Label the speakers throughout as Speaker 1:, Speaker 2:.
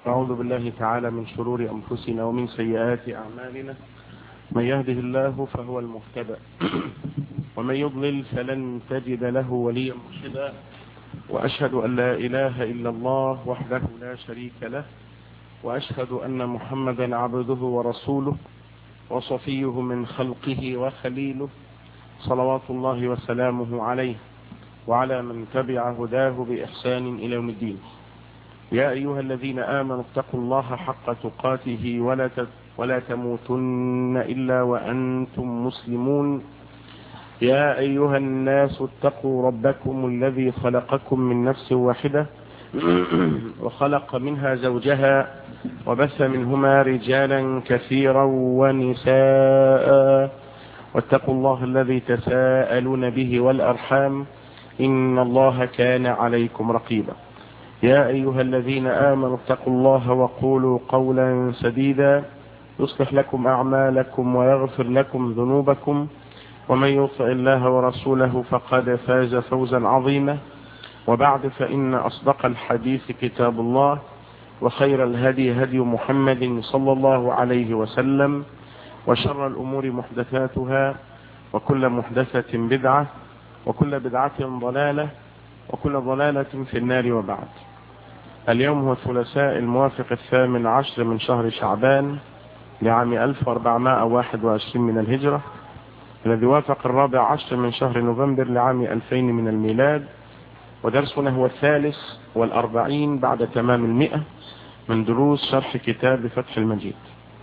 Speaker 1: أعوذ بالله تعالى من شرور أنفسنا ومن سيئات أعمالنا من يهده الله فهو المهتدى ومن يضلل فلن تجد له وليا مرشدا وأشهد أن لا إله إلا الله وحده لا شريك له وأشهد أن محمدا عبده ورسوله وصفيه من خلقه وخليله صلوات الله وسلامه عليه وعلى من تبع هداه بإحسان إلى يوم الدين يا أيها الذين آمنوا اتقوا الله حق تقاته ولا ولا تموتن إلا وأنتم مسلمون يا أيها الناس اتقوا ربكم الذي خلقكم من نفس واحدة وخلق منها زوجها وبث منهما رجالا كثيرا ونساء واتقوا الله الذي تساءلون به والأرحام إن الله كان عليكم رقيبا يا أيها الذين آمنوا اتقوا الله وقولوا قولا سديدا يصلح لكم أعمالكم ويغفر لكم ذنوبكم ومن يطع الله ورسوله فقد فاز فوزا عظيما وبعد فإن أصدق الحديث كتاب الله وخير الهدي هدي محمد صلى الله عليه وسلم وشر الأمور محدثاتها وكل محدثة بدعة وكل بدعة ضلالة وكل ضلالة في النار وبعد اليوم هو الثلاثاء الموافق الثامن عشر من شهر شعبان لعام 1421 من الهجرة الذي وافق الرابع عشر من شهر نوفمبر لعام 2000 من الميلاد ودرسنا هو الثالث والأربعين بعد تمام المئة من دروس شرح كتاب فتح المجيد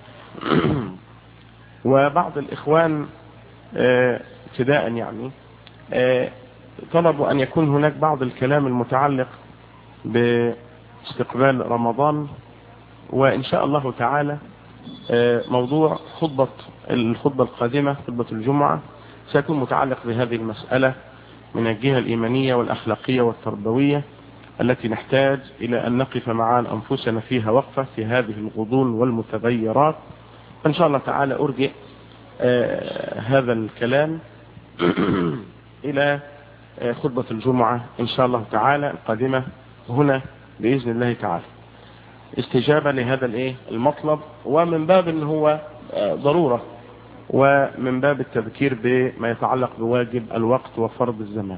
Speaker 1: وبعض الإخوان ابتداء اه يعني اه طلبوا أن يكون هناك بعض الكلام المتعلق باستقبال رمضان وإن شاء الله تعالى اه موضوع خطبة الخطبة القادمة خطبة الجمعة سيكون متعلق بهذه المسألة من الجهة الإيمانية والأخلاقية والتربوية التي نحتاج إلى أن نقف مع أنفسنا فيها وقفة في هذه الغضون والمتغيرات إن شاء الله تعالى أرجع آه هذا الكلام إلى آه خطبة الجمعة إن شاء الله تعالى القادمة هنا بإذن الله تعالى استجابة لهذا الايه المطلب ومن باب ان هو آه ضرورة ومن باب التذكير بما يتعلق بواجب الوقت وفرض الزمان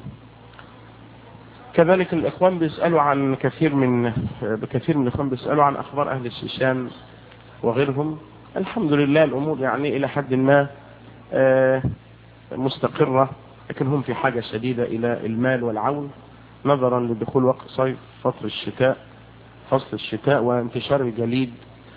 Speaker 1: كذلك الإخوان بيسألوا عن كثير من بكثير من الإخوان بيسألوا عن أخبار أهل الشيشان وغيرهم الحمد لله الأمور يعني إلى حد ما مستقرة لكن هم في حاجة شديدة إلى المال والعون نظرا لدخول وقت صيف فترة الشتاء فصل الشتاء وانتشار الجليد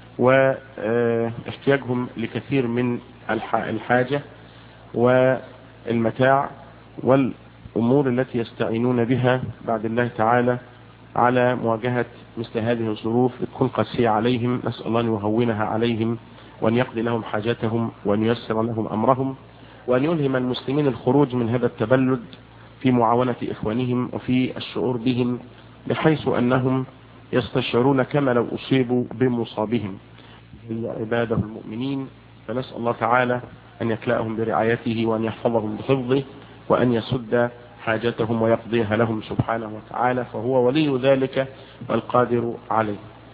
Speaker 1: واحتياجهم لكثير من الحاجة والمتاع والأمور التي يستعينون بها بعد الله تعالى على مواجهة مثل هذه الظروف تكون قاسية عليهم نسأل الله أن يهونها عليهم وأن يقضي لهم حاجاتهم وأن ييسر لهم أمرهم وأن يلهم المسلمين الخروج من هذا التبلد في معاونة إخوانهم وفي الشعور بهم بحيث أنهم يستشعرون كما لو أصيبوا بمصابهم هي عباده المؤمنين فنسأل الله تعالى أن يكلأهم برعايته وأن يحفظهم بحفظه وأن يسد حاجتهم ويقضيها لهم سبحانه وتعالى فهو ولي ذلك والقادر عليه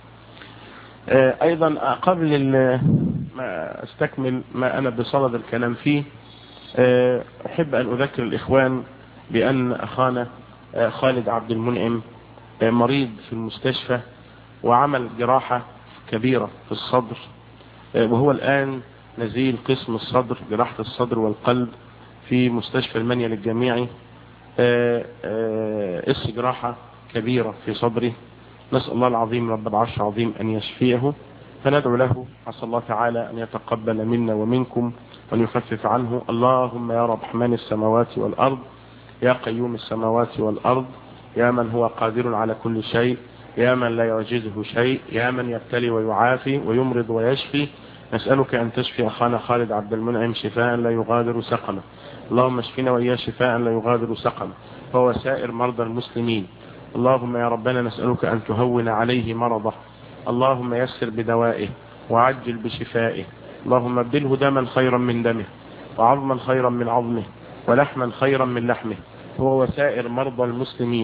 Speaker 1: أيضا قبل ما استكمل ما أنا بصدد الكلام فيه أحب أن أذكر الإخوان بأن أخانا خالد عبد المنعم مريض في المستشفى وعمل جراحة كبيرة في الصدر وهو الآن نزيل قسم الصدر جراحة الصدر والقلب في مستشفى المنيل الجامعي اس جراحة كبيرة في صدره نسأل الله العظيم رب العرش العظيم أن يشفيه فندعو له عسى الله تعالى أن يتقبل منا ومنكم وأن يخفف عنه اللهم يا رحمن السماوات والأرض يا قيوم السماوات والأرض يا من هو قادر على كل شيء يا من لا يعجزه شيء يا من يبتلي ويعافي ويمرض ويشفي نسألك أن تشفي أخانا خالد عبد المنعم شفاء لا يغادر سقما اللهم اشفنا وإياه شفاء لا يغادر سقما فهو سائر مرضى المسلمين اللهم يا ربنا نسألك أن تهون عليه مرضه اللهم يسر بدوائه وعجل بشفائه اللهم ابدله دما خيرا من دمه وعظما خيرا من عظمه ولحما خيرا من لحمه هو وسائر مرضى المسلمين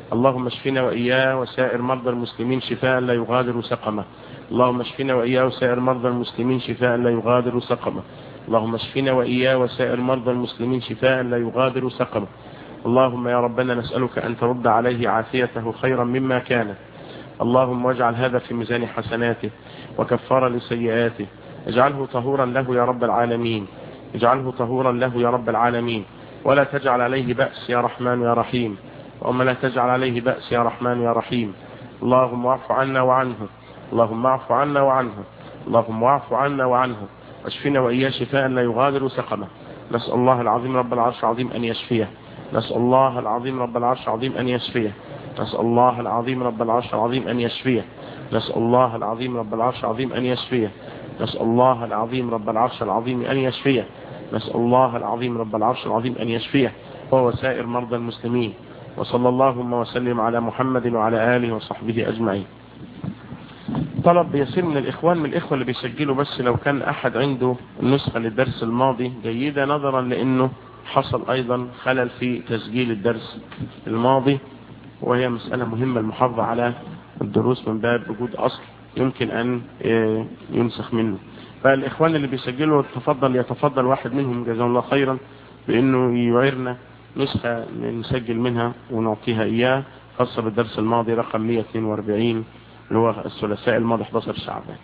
Speaker 1: اللهم اشفنا وإياه وسائر مرضى المسلمين شفاء لا يغادر سقمه اللهم اشفنا وإياه وسائر مرضى المسلمين شفاء لا يغادر سقمه اللهم اشفنا وإياه وسائر مرضى المسلمين شفاء لا يغادر سقمه اللهم يا ربنا نسألك أن ترد عليه عافيته خيرا مما كانت اللهم واجعل هذا في ميزان حسناته وكفر لسيئاته اجعله طهورا له يا رب العالمين اجعله طهورا له يا رب العالمين ولا تجعل عليه بأس يا رحمن يا رحيم وما لا تجعل عليه بأس يا رحمن يا رحيم اللهم اعف عنا وعنه اللهم اعف عنا وعنه اللهم اعف عنا وعنه واشفنا وإياه شفاء لا يغادر سقمه نسأل الله العظيم رب العرش العظيم أن يشفيه نسأل الله العظيم رب العرش العظيم أن يشفيه نسأل الله العظيم رب العرش العظيم أن يشفيه نسأل الله العظيم رب العرش العظيم أن يشفيه نسأل الله العظيم رب العرش العظيم أن يشفيه نسأل الله العظيم رب العرش العظيم أن يشفيه وهو سائر مرضى المسلمين وصلى اللهم وسلم على محمد وعلى آله وصحبه أجمعين طلب يصير من الإخوان من الإخوة اللي بيسجلوا بس لو كان أحد عنده نسخة للدرس الماضي جيدة نظرا لأنه حصل أيضا خلل في تسجيل الدرس الماضي وهي مسألة مهمة المحافظة على الدروس من باب وجود أصل يمكن أن ينسخ منه فالإخوان اللي بيسجلوا تفضل يتفضل واحد منهم جزاه الله خيرا بأنه يعيرنا نسخة نسجل منها ونعطيها إياه خاصة بالدرس الماضي رقم 142 اللي هو الثلاثاء الماضي 11 شعبان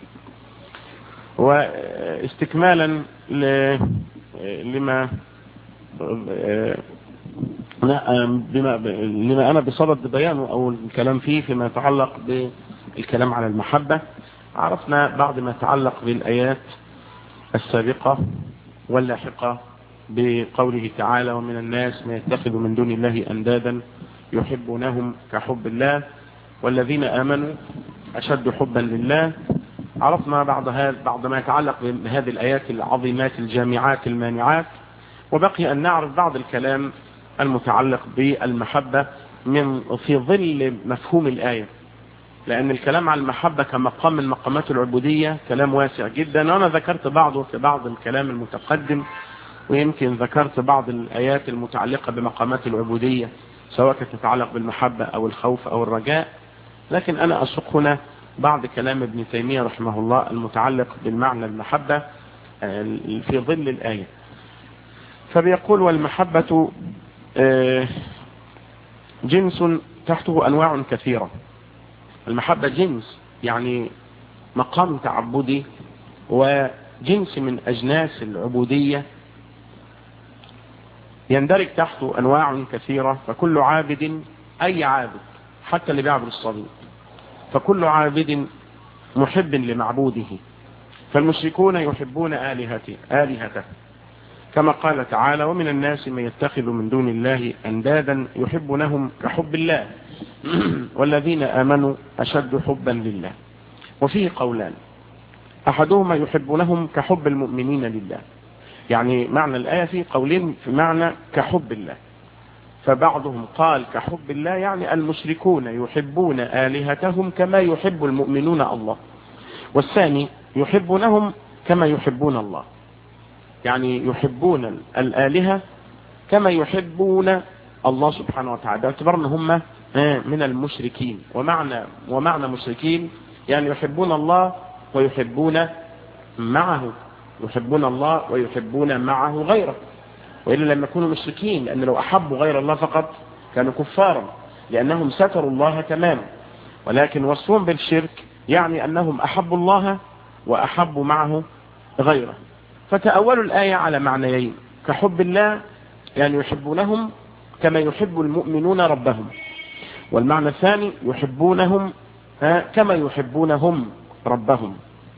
Speaker 1: واستكمالا لما بما لما أنا بصدد بيانه أو الكلام فيه فيما يتعلق بالكلام على المحبة عرفنا بعض ما يتعلق بالآيات السابقة واللاحقة بقوله تعالى ومن الناس ما يتخذ من دون الله أندادا يحبونهم كحب الله والذين آمنوا أشد حبا لله عرفنا بعض هذا بعض ما يتعلق بهذه الآيات العظيمات الجامعات المانعات وبقي أن نعرف بعض الكلام المتعلق بالمحبة من في ظل مفهوم الآية لأن الكلام على المحبة كمقام من مقامات العبودية كلام واسع جدا وأنا ذكرت بعضه في بعض الكلام المتقدم ويمكن ذكرت بعض الآيات المتعلقة بمقامات العبودية سواء كانت تتعلق بالمحبة أو الخوف أو الرجاء لكن أنا أسوق هنا بعض كلام ابن تيمية رحمه الله المتعلق بالمعنى المحبة في ظل الآية فبيقول والمحبة جنس تحته أنواع كثيرة المحبة جنس يعني مقام تعبدي وجنس من أجناس العبودية يندرج تحته أنواع كثيرة فكل عابد أي عابد حتى اللي بيعبد الصليب فكل عابد محب لمعبوده فالمشركون يحبون آلهته آلهته كما قال تعالى ومن الناس من يتخذ من دون الله أندادا يحبونهم كحب الله والذين آمنوا أشد حبا لله وفيه قولان أحدهما يحبونهم كحب المؤمنين لله يعني معنى الآية فيه قولين في معنى كحب الله فبعضهم قال كحب الله يعني المشركون يحبون آلهتهم كما يحب المؤمنون الله والثاني يحبونهم كما يحبون الله يعني يحبون الآلهة كما يحبون الله سبحانه وتعالى باعتبار هم من المشركين ومعنى ومعنى مشركين يعني يحبون الله ويحبون معه يحبون الله ويحبون معه غيره وإلا لما يكونوا مشركين لأن لو أحبوا غير الله فقط كانوا كفارا لأنهم ستروا الله تماما ولكن وصفهم بالشرك يعني أنهم أحبوا الله وأحبوا معه غيره فتأولوا الآية على معنيين كحب الله يعني يحبونهم كما يحب المؤمنون ربهم والمعنى الثاني يحبونهم كما يحبونهم ربهم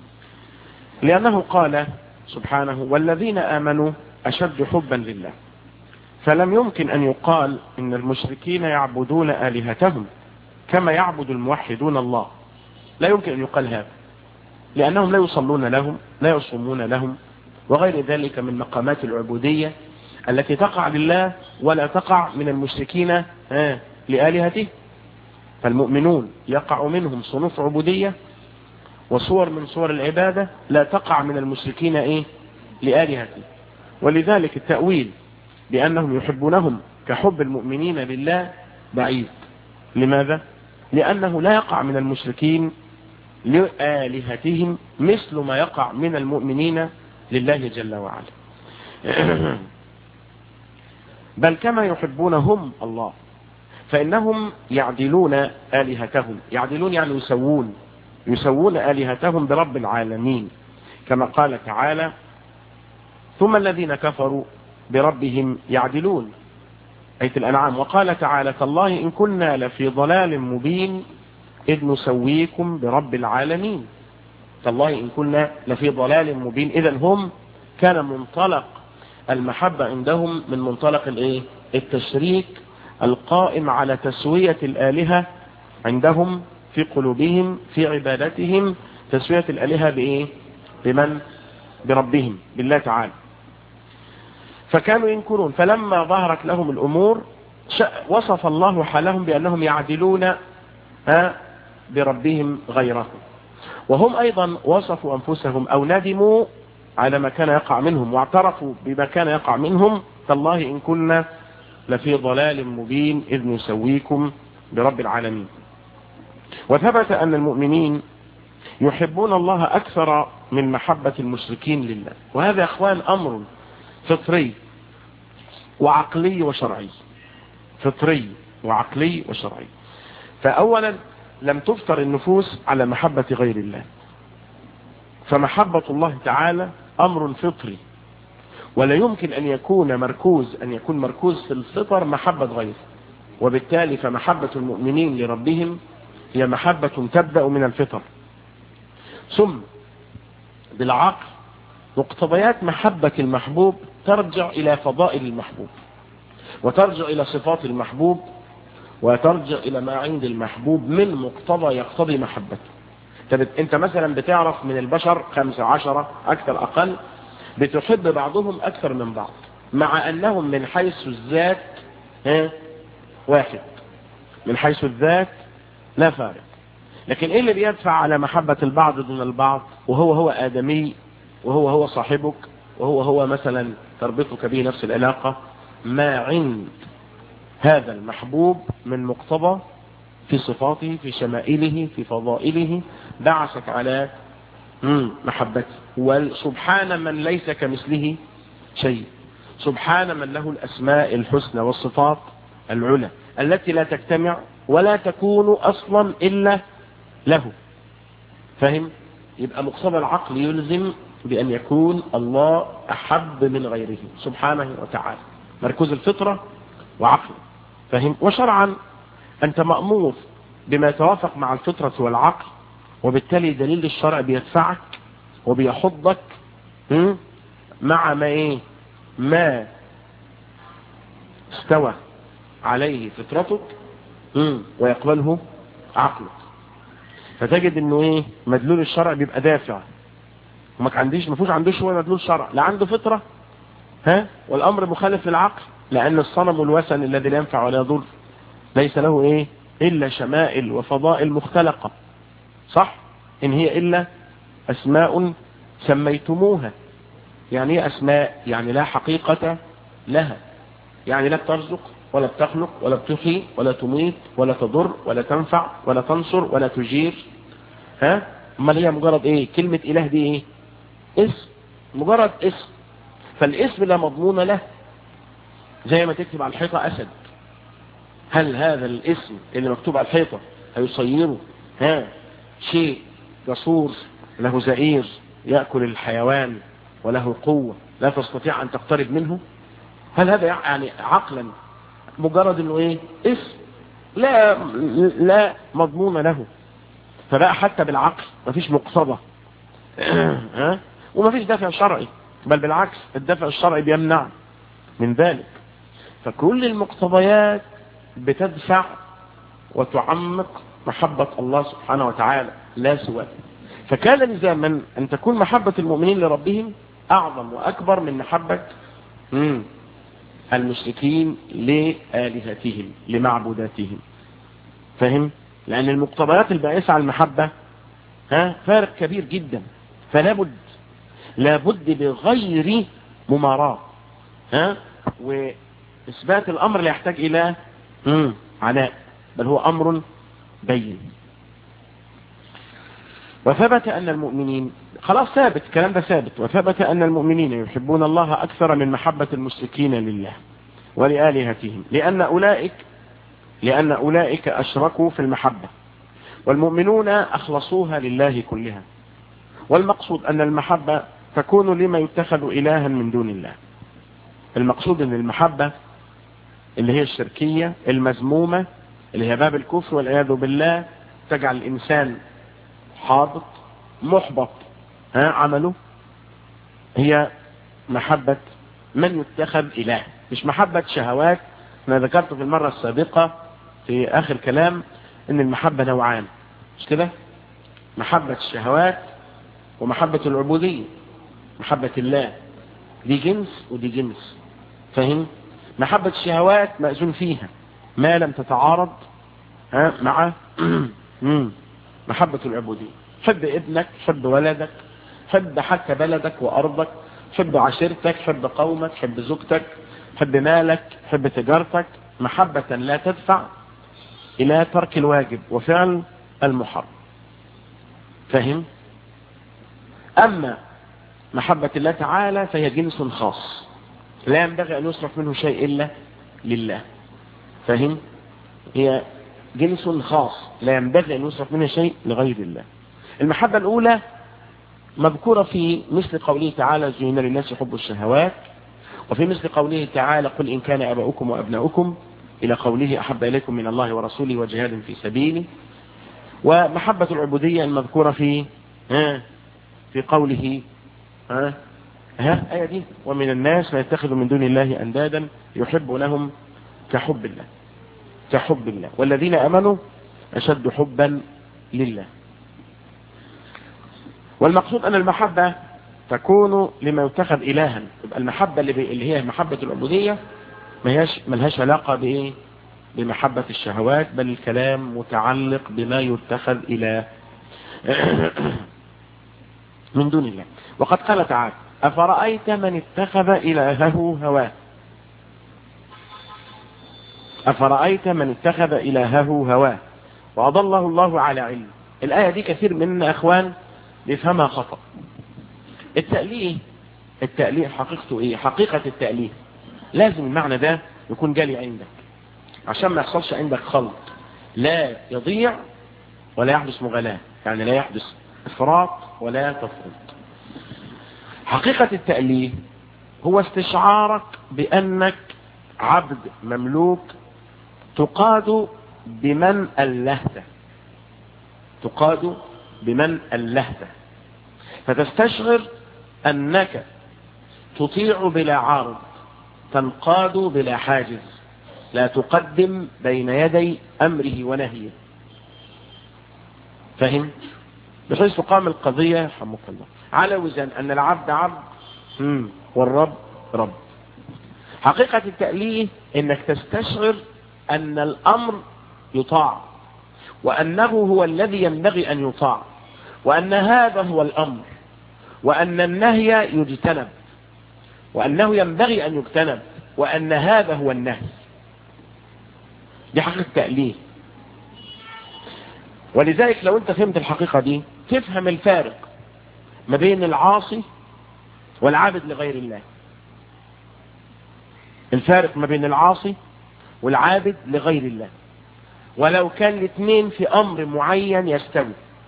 Speaker 1: لأنه قال سبحانه والذين آمنوا أشد حبا لله فلم يمكن أن يقال إن المشركين يعبدون آلهتهم كما يعبد الموحدون الله لا يمكن أن يقال هذا لأنهم لا يصلون لهم لا يصومون لهم وغير ذلك من مقامات العبودية التي تقع لله ولا تقع من المشركين لآلهته فالمؤمنون يقع منهم صنوف عبودية وصور من صور العبادة لا تقع من المشركين إيه لآلهته ولذلك التأويل بأنهم يحبونهم كحب المؤمنين لله بعيد لماذا لأنه لا يقع من المشركين لآلهتهم مثل ما يقع من المؤمنين لله جل وعلا بل كما يحبونهم الله فإنهم يعدلون آلهتهم يعدلون يعني يسوون يسوون آلهتهم برب العالمين كما قال تعالى ثم الذين كفروا بربهم يعدلون آية الأنعام وقال تعالى تالله إن كنا لفي ضلال مبين إذ نسويكم برب العالمين تالله إن كنا لفي ضلال مبين إذا هم كان منطلق المحبة عندهم من منطلق الايه التشريك القائم على تسوية الآلهة عندهم في قلوبهم في عبادتهم تسوية الآلهة بإيه بمن بربهم بالله تعالى فكانوا ينكرون فلما ظهرت لهم الأمور وصف الله حالهم بأنهم يعدلون بربهم غيره وهم أيضا وصفوا أنفسهم أو ندموا على ما كان يقع منهم واعترفوا بما كان يقع منهم تالله إن كنا لفي ضلال مبين إذ نسويكم برب العالمين وثبت أن المؤمنين يحبون الله أكثر من محبة المشركين لله وهذا يا أخوان أمر فطري وعقلي وشرعي فطري وعقلي وشرعي فأولا لم تفطر النفوس على محبة غير الله فمحبة الله تعالى أمر فطري ولا يمكن أن يكون مركوز أن يكون مركوز في الفطر محبة غيره وبالتالي فمحبة المؤمنين لربهم هي محبة تبدأ من الفطر ثم بالعقل مقتضيات محبة المحبوب ترجع إلى فضائل المحبوب وترجع إلى صفات المحبوب وترجع إلى ما عند المحبوب من مقتضى يقتضي محبته انت مثلا بتعرف من البشر خمسة عشرة اكثر اقل بتحب بعضهم اكثر من بعض مع انهم من حيث الذات ها واحد من حيث الذات لا فارق لكن ايه اللي بيدفع على محبة البعض دون البعض وهو هو ادمي وهو هو صاحبك وهو هو مثلا تربطك به نفس العلاقة ما عند هذا المحبوب من مقتضى في صفاته في شمائله في فضائله بعثك على محبته وسبحان من ليس كمثله شيء سبحان من له الأسماء الحسنى والصفات العلى التي لا تجتمع ولا تكون أصلا إلا له فهم يبقى مقصد العقل يلزم بأن يكون الله أحب من غيره سبحانه وتعالى مركوز الفطرة وعقل فهم وشرعا أنت مأمور بما يتوافق مع الفطرة والعقل وبالتالي دليل الشرع بيدفعك وبيحضك مع ما ايه ما استوى عليه فطرتك ويقبله عقلك فتجد انه ايه مدلول الشرع بيبقى دافع وما عنديش ما فيهوش عندوش هو مدلول شرع لا عنده فطره ها والامر مخالف للعقل لان الصنم والوثن الذي لا ينفع ولا يضر ليس له ايه الا شمائل وفضائل مختلقه صح إن هي إلا أسماء سميتموها يعني ايه أسماء يعني لا حقيقة لها يعني لا بترزق ولا بتخلق ولا بتحيي ولا تميت ولا تضر ولا تنفع ولا تنصر ولا تجير ها امال هي مجرد ايه كلمة اله دي ايه اسم مجرد اسم فالاسم لا مضمون له زي ما تكتب على الحيطة اسد هل هذا الاسم اللي مكتوب على الحيطة هيصيره ها شيء جسور له زئير يأكل الحيوان وله قوة لا تستطيع أن تقترب منه هل هذا يعني عقلا مجرد انه ايه اسم لا لا مضمون له فبقى حتى بالعقل مفيش مقتضى ها ومفيش دافع شرعي بل بالعكس الدافع الشرعي بيمنع من ذلك فكل المقتضيات بتدفع وتعمق محبة الله سبحانه وتعالى لا سواه فكان لزاما أن تكون محبة المؤمنين لربهم أعظم وأكبر من محبة المشركين لآلهتهم لمعبوداتهم فهم؟ لأن المقتضيات البائسة على المحبة ها فارق كبير جدا فلابد لابد بغير مماراة ها وإثبات الأمر لا يحتاج إلى عناء بل هو أمر بين وثبت أن المؤمنين خلاص ثابت الكلام ده ثابت وثبت أن المؤمنين يحبون الله أكثر من محبة المشركين لله ولآلهتهم لأن أولئك لأن أولئك أشركوا في المحبة والمؤمنون أخلصوها لله كلها والمقصود أن المحبة تكون لما يتخذ إلها من دون الله المقصود أن المحبة اللي هي الشركية المذمومة اللي هي باب الكفر والعياذ بالله تجعل الإنسان حاضط محبط ها عمله هي محبة من يتخذ إله مش محبة شهوات أنا ذكرت في المرة السابقة في آخر كلام أن المحبة نوعان مش كده محبة الشهوات ومحبة العبودية محبة الله دي جنس ودي جنس فاهم محبة الشهوات مأذون فيها ما لم تتعارض ها مع محبة العبودية حب ابنك حب ولدك حب حتى بلدك وأرضك حب عشيرتك حب قومك حب زوجتك حب مالك حب تجارتك محبة لا تدفع إلى ترك الواجب وفعل المحرم فهم أما محبة الله تعالى فهي جنس خاص لا ينبغي أن يصرف منه شيء إلا لله فهم هي جنس خاص لا ينبغي أن يصرف منه شيء لغير الله المحبة الأولى مذكورة في مثل قوله تعالى زين للناس حب الشهوات وفي مثل قوله تعالى قل إن كان أباؤكم وأبناؤكم إلى قوله أحب إليكم من الله ورسوله وجهاد في سبيله ومحبة العبودية المذكورة في ها في قوله ها ها آية دي ومن الناس ما يتخذ من دون الله أندادا يحب لهم كحب الله كحب الله والذين أمنوا أشد حبا لله والمقصود أن المحبة تكون لما يتخذ إلها يبقى المحبة اللي, بي... اللي هي محبة العبودية ما هيش ملهاش علاقة بإيه بمحبة الشهوات بل الكلام متعلق بما يتخذ إله من دون الله وقد قال تعالى أفرأيت من اتخذ إلهه هواه أفرأيت من اتخذ إلهه هواه وأضله الله على علم الآية دي كثير من أخوان بيفهمها خطأ التأليه التأليه حقيقته ايه حقيقة التأليه لازم المعنى ده يكون جالي عندك عشان ما يحصلش عندك خلط لا يضيع ولا يحدث مغالاة يعني لا يحدث افراط ولا تفرط حقيقة التأليه هو استشعارك بأنك عبد مملوك تقاد بمن ألهته تقاد بمن ألهته فتستشعر أنك تطيع بلا عارض تنقاد بلا حاجز لا تقدم بين يدي أمره ونهيه فهم بحيث تقام القضية حمك الله على وزن أن العبد عبد والرب رب حقيقة التأليه انك تستشعر ان الامر يطاع وانه هو الذي ينبغي ان يطاع وان هذا هو الامر وان النهي يجتنب وانه ينبغي ان يجتنب وان هذا هو النهي دي حقيقة التأليه ولذلك لو انت فهمت الحقيقة دي تفهم الفارق ما بين العاصي والعابد لغير الله الفارق ما بين العاصي والعابد لغير الله ولو كان الاثنين في امر معين يستوي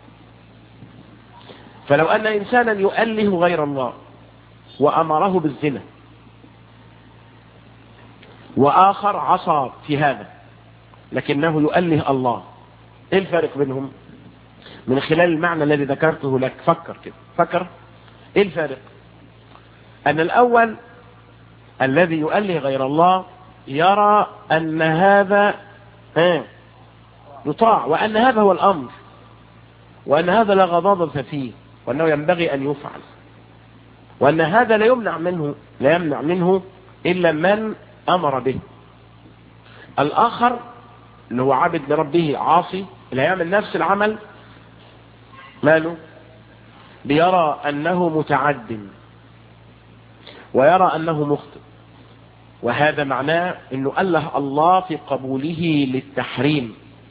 Speaker 1: فلو ان انسانا يؤله غير الله وامره بالزنا واخر عصى في هذا لكنه يؤله الله ايه الفارق بينهم من خلال المعنى الذي ذكرته لك فكر كده فكر ايه الفارق ان الاول الذي يؤله غير الله يرى ان هذا يطاع وان هذا هو الامر وان هذا لا غضاضة فيه وانه ينبغي ان يفعل وان هذا لا يمنع منه لا يمنع منه الا من امر به الاخر اللي هو عابد لربه عاصي اللي هيعمل نفس العمل ماله بيرى انه متعد ويرى انه مخطئ وهذا معناه انه اله الله في قبوله للتحريم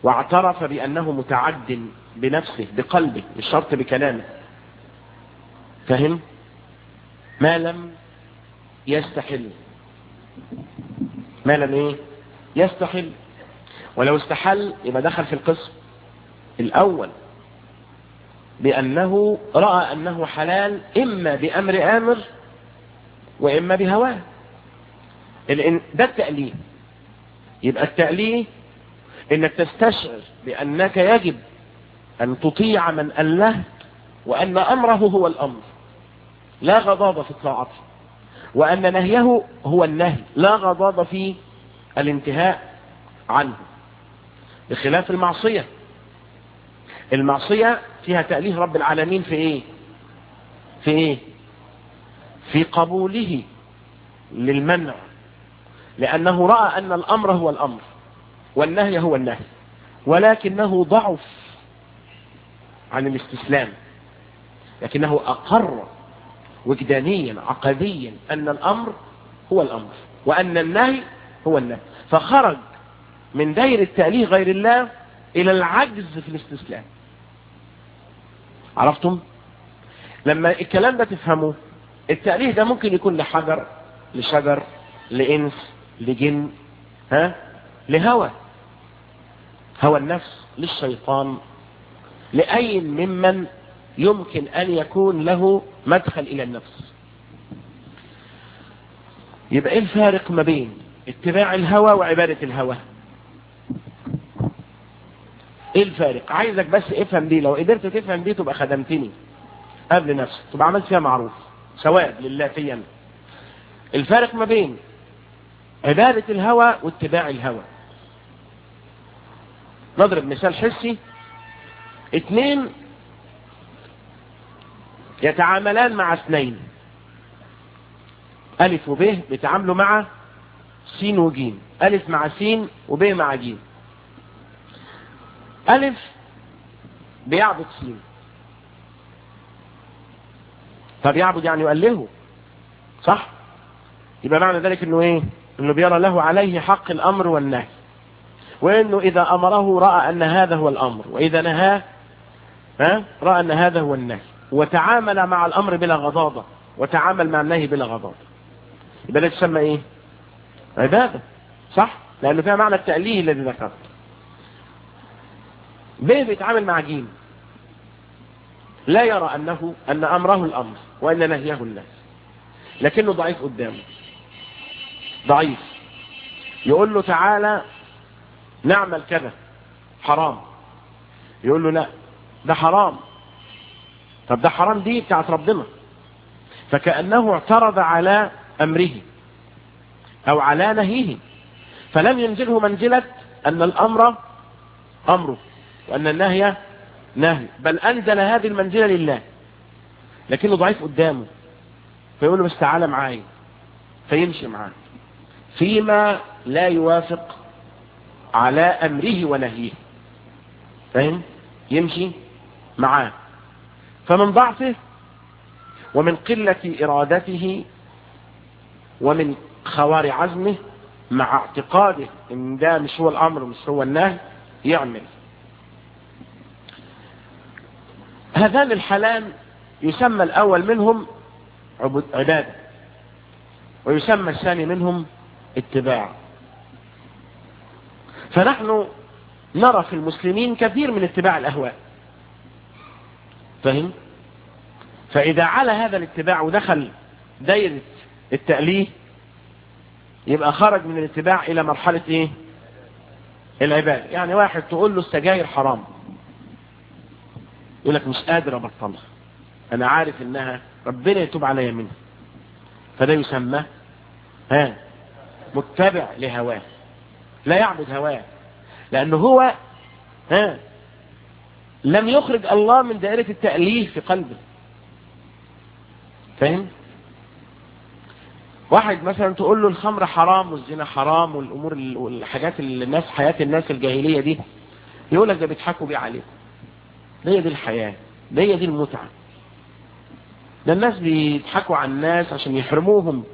Speaker 1: واعترف بأنه متعد بنفسه بقلبه مش شرط بكلامه فهم ما لم يستحل ما لم ايه يستحل ولو استحل يبقى دخل في القسم الاول بانه رأى انه حلال اما بامر امر واما بهواه ده التأليه يبقى التأليه انك تستشعر بانك يجب ان تطيع من أله وان امره هو الامر لا غضاضة في الطاعة وان نهيه هو النهي لا غضاضة في الانتهاء عنه بخلاف المعصية المعصية فيها تأليه رب العالمين في ايه في ايه في قبوله للمنع لأنه رأى أن الأمر هو الأمر والنهي هو النهي ولكنه ضعف عن الاستسلام لكنه أقر وجدانيا عقديا أن الأمر هو الأمر وأن النهي هو النهي فخرج من داير التأليه غير الله إلى العجز في الاستسلام عرفتم لما الكلام ده تفهموه التأليه ده ممكن يكون لحجر لشجر لإنس لجن ها لهوى هوى النفس للشيطان لأي ممن يمكن أن يكون له مدخل إلى النفس يبقى إيه الفارق ما بين اتباع الهوى وعبادة الهوى ايه الفارق عايزك بس افهم دي لو قدرت تفهم دي تبقى خدمتني قبل نفسك تبقى عملت فيها معروف ثواب لله فيا الفارق ما بين عبادة الهوى واتباع الهوى نضرب مثال حسي اثنين يتعاملان مع اثنين ألف وب بيتعاملوا مع س وجيم ألف مع س وب مع جيم ألف بيعبد س طب يعبد يعني يؤلهه صح يبقى معنى ذلك انه ايه انه بيرى له عليه حق الامر والنهي وانه اذا امره راى ان هذا هو الامر واذا نهاه ها راى ان هذا هو النهي وتعامل مع الامر بلا غضاضه وتعامل مع النهي بلا غضاضه يبقى ده تسمى ايه عباده صح لانه فيها معنى التأليه الذي ذكرت ب بيتعامل مع جيم لا يرى انه ان امره الامر وان نهيه النهي لكنه ضعيف قدامه ضعيف يقول له تعالى نعمل كذا حرام يقول له لا ده حرام طب ده حرام دي بتاعت ربنا فكأنه اعترض على أمره أو على نهيه فلم ينزله منزلة أن الأمر أمره وأن النهي نهي بل أنزل هذه المنزلة لله لكنه ضعيف قدامه فيقول له بس تعالى معايا فيمشي معاه فيما لا يوافق على أمره ونهيه فاهم يمشي معاه فمن ضعفه ومن قلة إرادته ومن خوار عزمه مع اعتقاده ان ده مش هو الامر مش هو النهي يعمل هذان الحالان يسمى الاول منهم عبادة ويسمى الثاني منهم اتباع فنحن نرى في المسلمين كثير من اتباع الاهواء فهم فاذا على هذا الاتباع ودخل دايرة التأليه يبقى خرج من الاتباع الى مرحلة ايه العبادة يعني واحد تقول له السجاير حرام يقول لك مش قادر ابطلها انا عارف انها ربنا يتوب عليا منها فده يسمى ها متبع لهواه لا يعبد هواه لانه هو ها لم يخرج الله من دائرة التأليه في قلبه فاهم واحد مثلا تقول له الخمر حرام والزنا حرام والامور والحاجات اللي الناس حياة الناس الجاهلية دي يقول لك ده بيضحكوا بيه عليكم ده هي دي الحياة ده هي دي المتعة ده الناس بيضحكوا على الناس عشان يحرموهم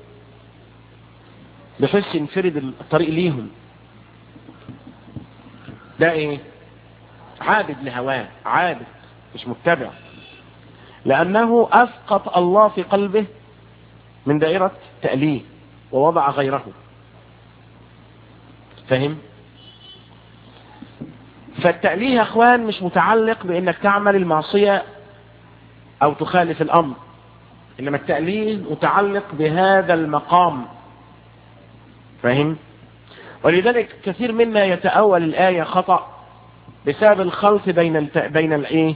Speaker 1: بحيث ينفرد الطريق ليهم ده ايه عابد لهواه عابد مش متبع لأنه أسقط الله في قلبه من دائرة تأليه ووضع غيره فهم فالتأليه يا اخوان مش متعلق بانك تعمل المعصية او تخالف الامر انما التأليه متعلق بهذا المقام فهم ولذلك كثير منا يتأول الآية خطأ بسبب الخلط بين الت... بين الايه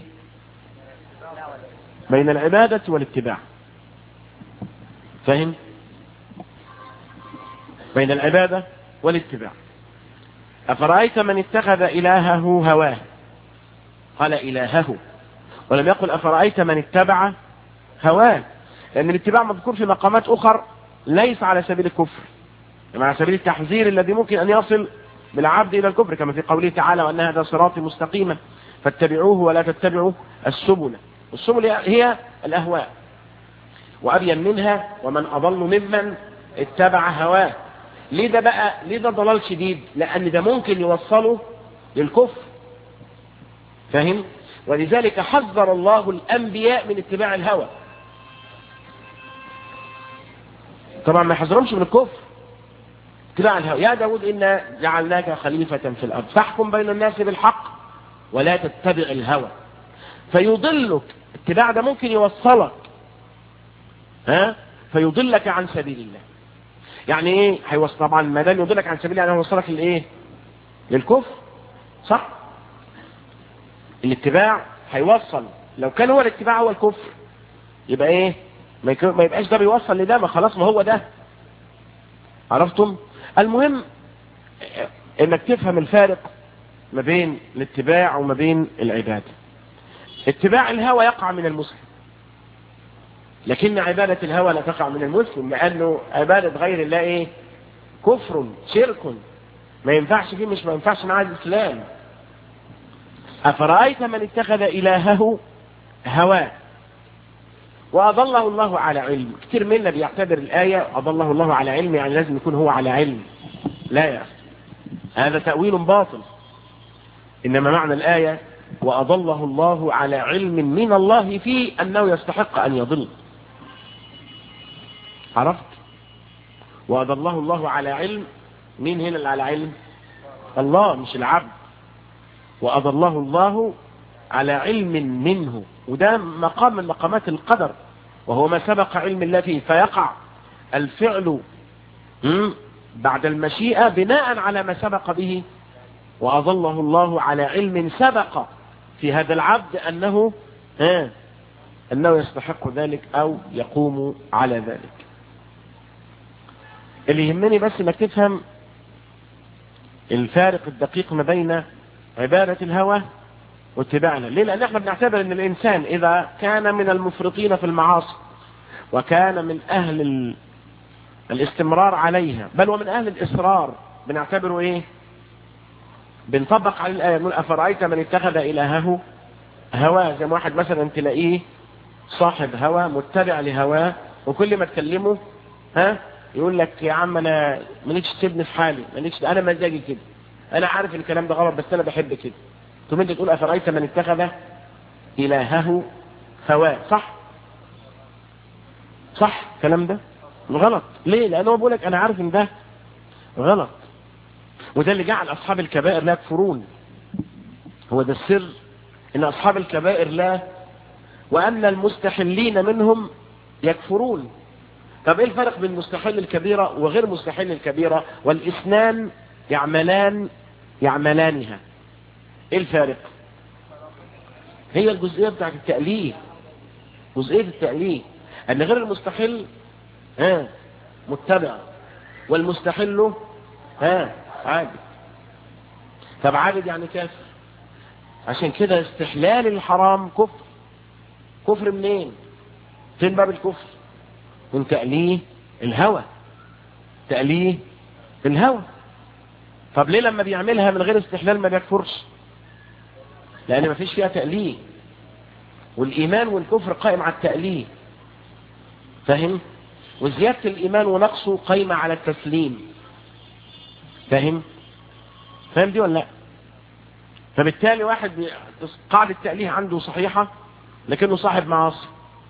Speaker 1: بين العبادة والاتباع فهم بين العبادة والاتباع أفرأيت من اتخذ إلهه هواه قال إلهه ولم يقل أفرأيت من اتبع هواه لأن الاتباع مذكور في مقامات أخر ليس على سبيل الكفر يعني على سبيل التحذير الذي ممكن أن يصل بالعبد إلى الكفر كما في قوله تعالى وأن هذا صراطي مستقيما فاتبعوه ولا تتبعوا السبل السبل هي الأهواء وأبين منها ومن أضل ممن اتبع هواه ليه ده بقى ليه ده ضلال شديد لأن ده ممكن يوصله للكفر فاهم ولذلك حذر الله الأنبياء من اتباع الهوى طبعا ما يحذرهمش من الكفر اتباع الهوى يا داود إنا جعلناك خليفة في الأرض فاحكم بين الناس بالحق ولا تتبع الهوى فيضلك اتباع ده ممكن يوصلك ها فيضلك عن سبيل الله يعني ايه هيوصل طبعا ما دام يضلك عن سبيل الله يعني هيوصلك للايه للكفر صح الاتباع هيوصل لو كان هو الاتباع هو الكفر يبقى ايه ما يبقاش ده بيوصل لده ما خلاص ما هو ده عرفتم المهم انك تفهم الفارق ما بين الاتباع وما بين العباده اتباع الهوى يقع من المسلم لكن عبادة الهوى لا تقع من المسلم لأنه عبادة غير الله إيه كفر شرك ما ينفعش فيه مش ما ينفعش معاه الإسلام أفرأيت من اتخذ إلهه هواه وأضله الله على علم كتير منا بيعتبر الآية أضله الله على علم يعني لازم يكون هو على علم لا يا أخي هذا تأويل باطل إنما معنى الآية وأضله الله على علم من الله فيه أنه يستحق أن يضل عرفت وأضله الله على علم مين هنا اللي على علم الله مش العبد وأضله الله على علم منه وده مقام من مقامات القدر وهو ما سبق علم الله فيه فيقع الفعل بعد المشيئة بناء على ما سبق به وأظله الله على علم سبق في هذا العبد أنه ها أنه يستحق ذلك أو يقوم على ذلك اللي يهمني بس انك تفهم الفارق الدقيق ما بين عبادة الهوى واتباعنا ليه لان احنا بنعتبر ان الانسان اذا كان من المفرطين في المعاصي وكان من اهل ال... الاستمرار عليها بل ومن اهل الاصرار بنعتبره ايه بنطبق على الايه نقول افرايت من اتخذ الهه هواه زي ما واحد مثلا تلاقيه صاحب هوى متبع لهواه وكل ما تكلمه ها يقول لك يا عم انا مالكش تسيبني في حالي مالكش انا مزاجي كده انا عارف الكلام ده غلط بس انا بحب كده ثم انت تقول افرايت من اتخذ الهه هواه صح صح الكلام ده غلط ليه لانه هو بيقول لك انا عارف ان ده غلط وده اللي جعل اصحاب الكبائر لا يكفرون هو ده السر ان اصحاب الكبائر لا وان المستحلين منهم يكفرون طب ايه الفرق بين مستحل الكبيرة وغير مستحل الكبيرة والاثنان يعملان يعملانها ايه الفارق هي الجزئية بتاعت التأليه جزئية التأليه ان غير المستحل ها متبع والمستحل ها عابد طب عابد يعني كافر عشان كده استحلال الحرام كفر كفر منين فين باب الكفر من تأليه الهوى تأليه الهوى طب ليه لما بيعملها من غير استحلال ما بيكفرش لأن ما فيش فيها تأليه والإيمان والكفر قائم على التأليه فاهم وزيادة الإيمان ونقصه قائمة على التسليم فاهم فاهم دي ولا لا فبالتالي واحد بي... قاعدة تأليه عنده صحيحة لكنه صاحب معاصي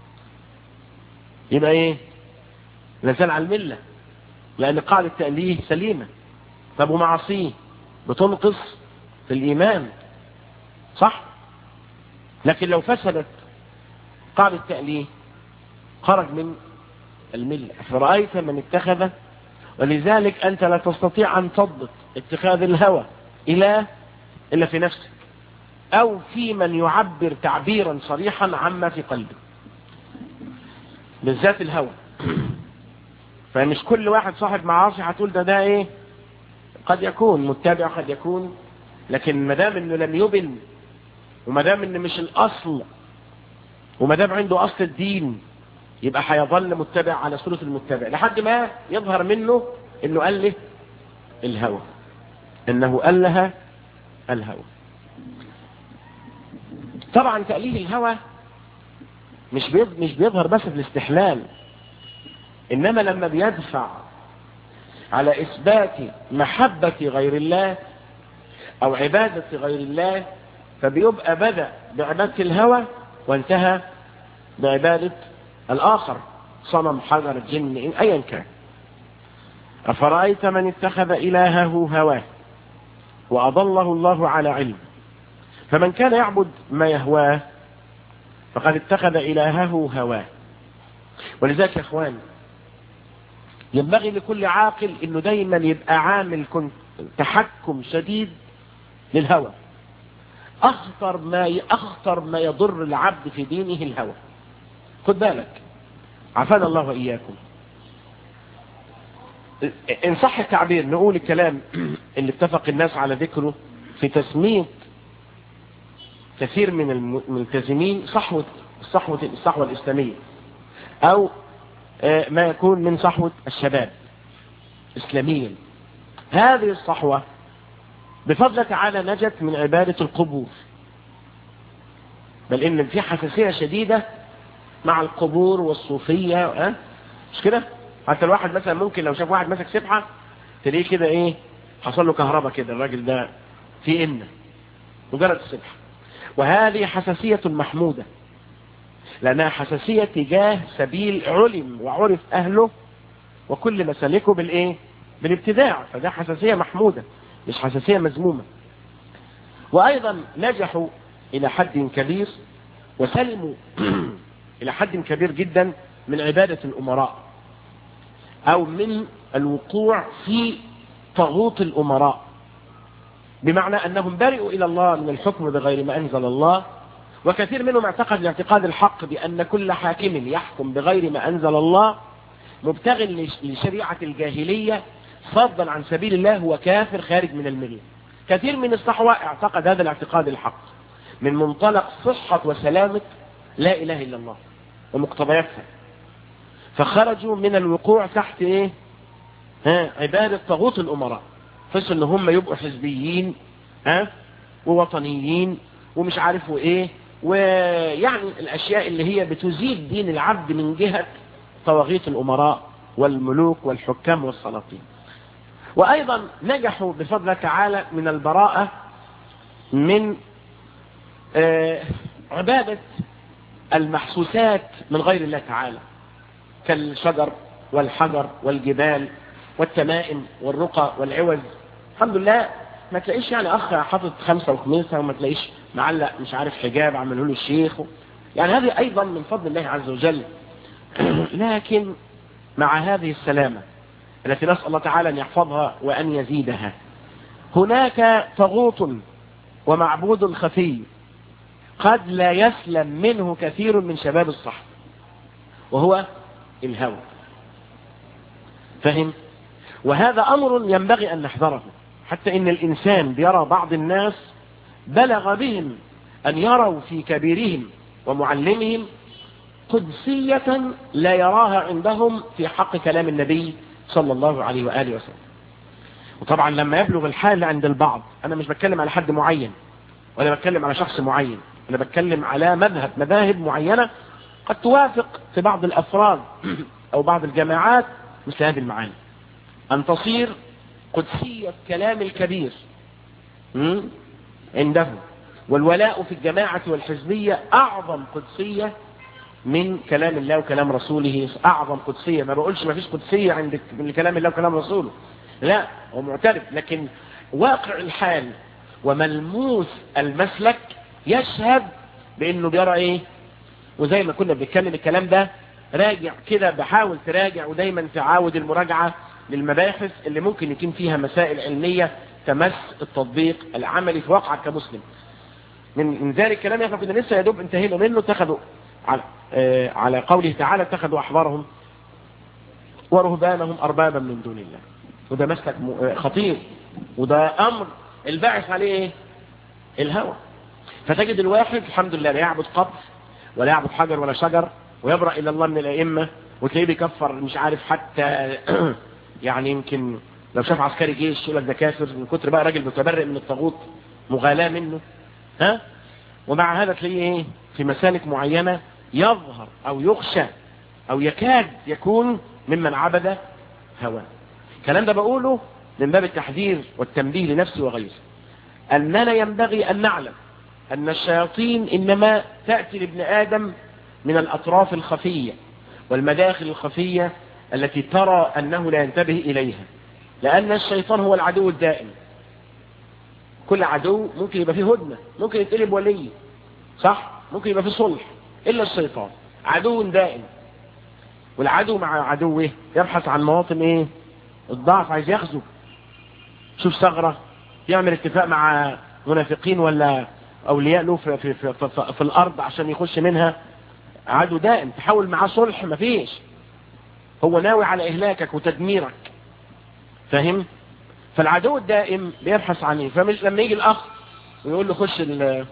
Speaker 1: يبقى ايه لازال على الملة لأن قاعدة تأليه سليمة طب ومعاصيه بتنقص في الإيمان صح لكن لو فسدت قاعدة تأليه خرج من الملة فرأيت من اتخذ ولذلك أنت لا تستطيع أن تضبط اتخاذ الهوى إله إلا في نفسك أو في من يعبر تعبيرا صريحا عما في قلبه بالذات الهوى فمش كل واحد صاحب معاصي هتقول ده ده ايه قد يكون متبع قد يكون لكن ما دام انه لم يبن وما دام انه مش الاصل وما دام عنده اصل الدين يبقى هيظل متبع على صورة المتبع لحد ما يظهر منه انه أله الهوى انه أله الهوى طبعا تأليه الهوى مش مش بيظهر بس في الاستحلال انما لما بيدفع على اثبات محبة غير الله او عبادة غير الله فبيبقى بدأ بعبادة الهوى وانتهى بعبادة الآخر صنم حجر جن أيا كان أفرأيت من اتخذ إلهه هواه وأضله الله على علم فمن كان يعبد ما يهواه فقد اتخذ إلهه هواه ولذلك يا إخوان ينبغي لكل عاقل انه دايما يبقى عامل تحكم شديد للهوى اخطر ما اخطر ما يضر العبد في دينه الهوى خد بالك عافانا الله واياكم ان صح التعبير نقول الكلام اللي اتفق الناس على ذكره في تسمية كثير من الملتزمين صحوة الصحوة الصحوة الإسلامية أو ما يكون من صحوة الشباب إسلاميا هذه الصحوة بفضل تعالى نجت من عبادة القبور بل إن في حساسية شديدة مع القبور والصوفية أه؟ مش كده حتى الواحد مثلا ممكن لو شاف واحد ماسك سبحة تلاقيه كده ايه حصل له كهرباء كده الراجل ده في إن مجرد السبحة وهذه حساسية محمودة لأنها حساسية تجاه سبيل علم وعرف أهله وكل مسالكه بالإيه بالابتداع فده حساسية محمودة مش حساسية مذمومة وأيضا نجحوا إلى حد كبير وسلموا إلى حد كبير جدا من عبادة الأمراء أو من الوقوع في طاغوت الأمراء بمعنى أنهم برئوا إلى الله من الحكم بغير ما أنزل الله وكثير منهم اعتقد الاعتقاد الحق بأن كل حاكم يحكم بغير ما أنزل الله مبتغ لشريعة الجاهلية فضلا عن سبيل الله هو كافر خارج من الملة كثير من الصحوة اعتقد هذا الاعتقاد الحق من منطلق صحة وسلامة لا إله إلا الله ومقتضياتها فخرجوا من الوقوع تحت ايه ها عبادة طاغوت الأمراء فسوا ان هم يبقوا حزبيين ها ووطنيين ومش عارفوا ايه ويعني الاشياء اللي هي بتزيد دين العبد من جهة طواغيت الامراء والملوك والحكام والسلاطين وايضا نجحوا بفضل تعالى من البراءة من آه عبادة المحسوسات من غير الله تعالى كالشجر والحجر والجبال والتمائم والرقى والعوز الحمد لله ما تلاقيش يعني اخ حاطط خمسة وخميسة وما تلاقيش معلق مش عارف حجاب عمله له الشيخ يعني هذه ايضا من فضل الله عز وجل لكن مع هذه السلامة التي نسأل الله تعالى ان يحفظها وان يزيدها هناك طاغوت ومعبود خفي قد لا يسلم منه كثير من شباب الصحب وهو الهوى فهم وهذا أمر ينبغي أن نحذره حتى إن الإنسان بيرى بعض الناس بلغ بهم أن يروا في كبيرهم ومعلمهم قدسية لا يراها عندهم في حق كلام النبي صلى الله عليه وآله وسلم وطبعا لما يبلغ الحال عند البعض أنا مش بتكلم على حد معين ولا بتكلم على شخص معين أنا بتكلم على مذهب مذاهب معينة قد توافق في بعض الأفراد أو بعض الجماعات مثل هذه المعاني أن تصير قدسية كلام الكبير
Speaker 2: عندهم والولاء في الجماعة والحزبية أعظم قدسية من كلام الله وكلام رسوله أعظم قدسية ما بقولش ما فيش قدسية عند من كلام الله وكلام رسوله لا هو معترف لكن واقع الحال وملموس المسلك يشهد بانه بيرى ايه وزي ما كنا بنتكلم الكلام ده راجع كده بحاول تراجع ودايما تعاود المراجعة للمباحث اللي ممكن يكون فيها مسائل علمية تمس التطبيق العملي في واقعك كمسلم من من ذلك الكلام احنا كنا لسه يا دوب انتهينا منه اتخذوا على آه على قوله تعالى اتخذوا احبارهم ورهبانهم اربابا من دون الله وده مسلك خطير وده امر الباعث عليه ايه الهوى فتجد الواحد الحمد لله لا يعبد قبر ولا يعبد حجر ولا شجر ويبرأ الى الله من الائمه وتلاقيه بيكفر مش عارف حتى يعني يمكن لو شاف عسكري جيش يقول لك ده كافر من كتر بقى راجل متبرئ من الطاغوت مغالاة منه ها ومع هذا تلاقيه ايه في مسالك معينة يظهر او يخشى او يكاد يكون ممن عبد هواه الكلام ده بقوله من باب التحذير والتنبيه لنفسي وغيري أننا ينبغي أن نعلم أن الشياطين إنما تأتي لابن آدم من الأطراف الخفية والمداخل الخفية التي ترى أنه لا ينتبه إليها لأن الشيطان هو العدو الدائم كل عدو ممكن يبقى فيه هدنة ممكن يتقلب ولي صح ممكن يبقى فيه صلح إلا الشيطان عدو دائم والعدو مع عدوه يبحث عن مواطن ايه الضعف عايز يغزو شوف ثغرة يعمل اتفاق مع منافقين ولا اولياء له في, في, في, في, في الارض عشان يخش منها عدو دائم تحاول معاه صلح مفيش هو ناوي على اهلاكك وتدميرك فاهم فالعدو الدائم بيبحث عن ايه فمش لما يجي الاخ ويقول له خش ال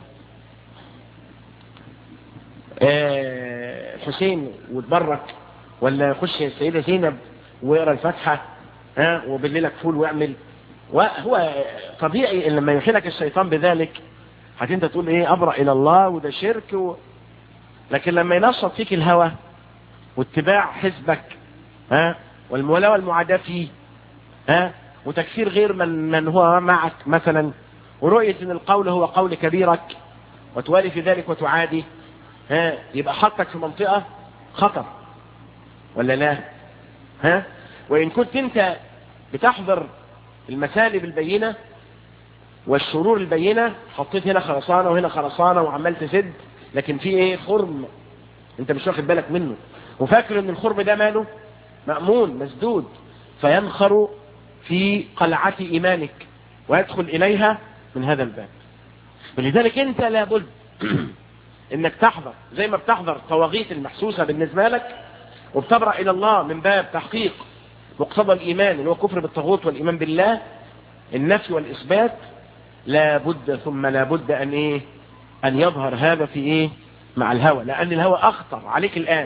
Speaker 2: الحسين وتبرك ولا يخش السيدة زينب ويقرا الفاتحة ها وبالليلك فول ويعمل وهو طبيعي ان لما يحيلك الشيطان بذلك حتى انت تقول ايه ابرأ الى الله وده شرك و... لكن لما ينشط فيك الهوى واتباع حزبك ها والمولاة والمعاداة فيه ها وتكفير غير من من هو معك مثلا ورؤية ان القول هو قول كبيرك وتوالي في ذلك وتعادي ها يبقى حطك في منطقة خطر ولا لا ها وإن كنت أنت بتحضر المسالب البينة والشرور البينة حطيت هنا خرسانة وهنا خرسانة وعمال تسد لكن في ايه خرم انت مش واخد بالك منه وفاكر ان الخرم ده ماله مأمون مسدود فينخر في قلعة ايمانك ويدخل اليها من هذا الباب ولذلك انت لابد انك تحضر زي ما بتحضر طواغيت المحسوسة بالنسبة لك وبتبرأ الى الله من باب تحقيق مقتضى الايمان اللي هو كفر بالطاغوت والايمان بالله النفي والاثبات لابد ثم لابد ان ايه ان يظهر هذا في ايه مع الهوى لان الهوى اخطر عليك الان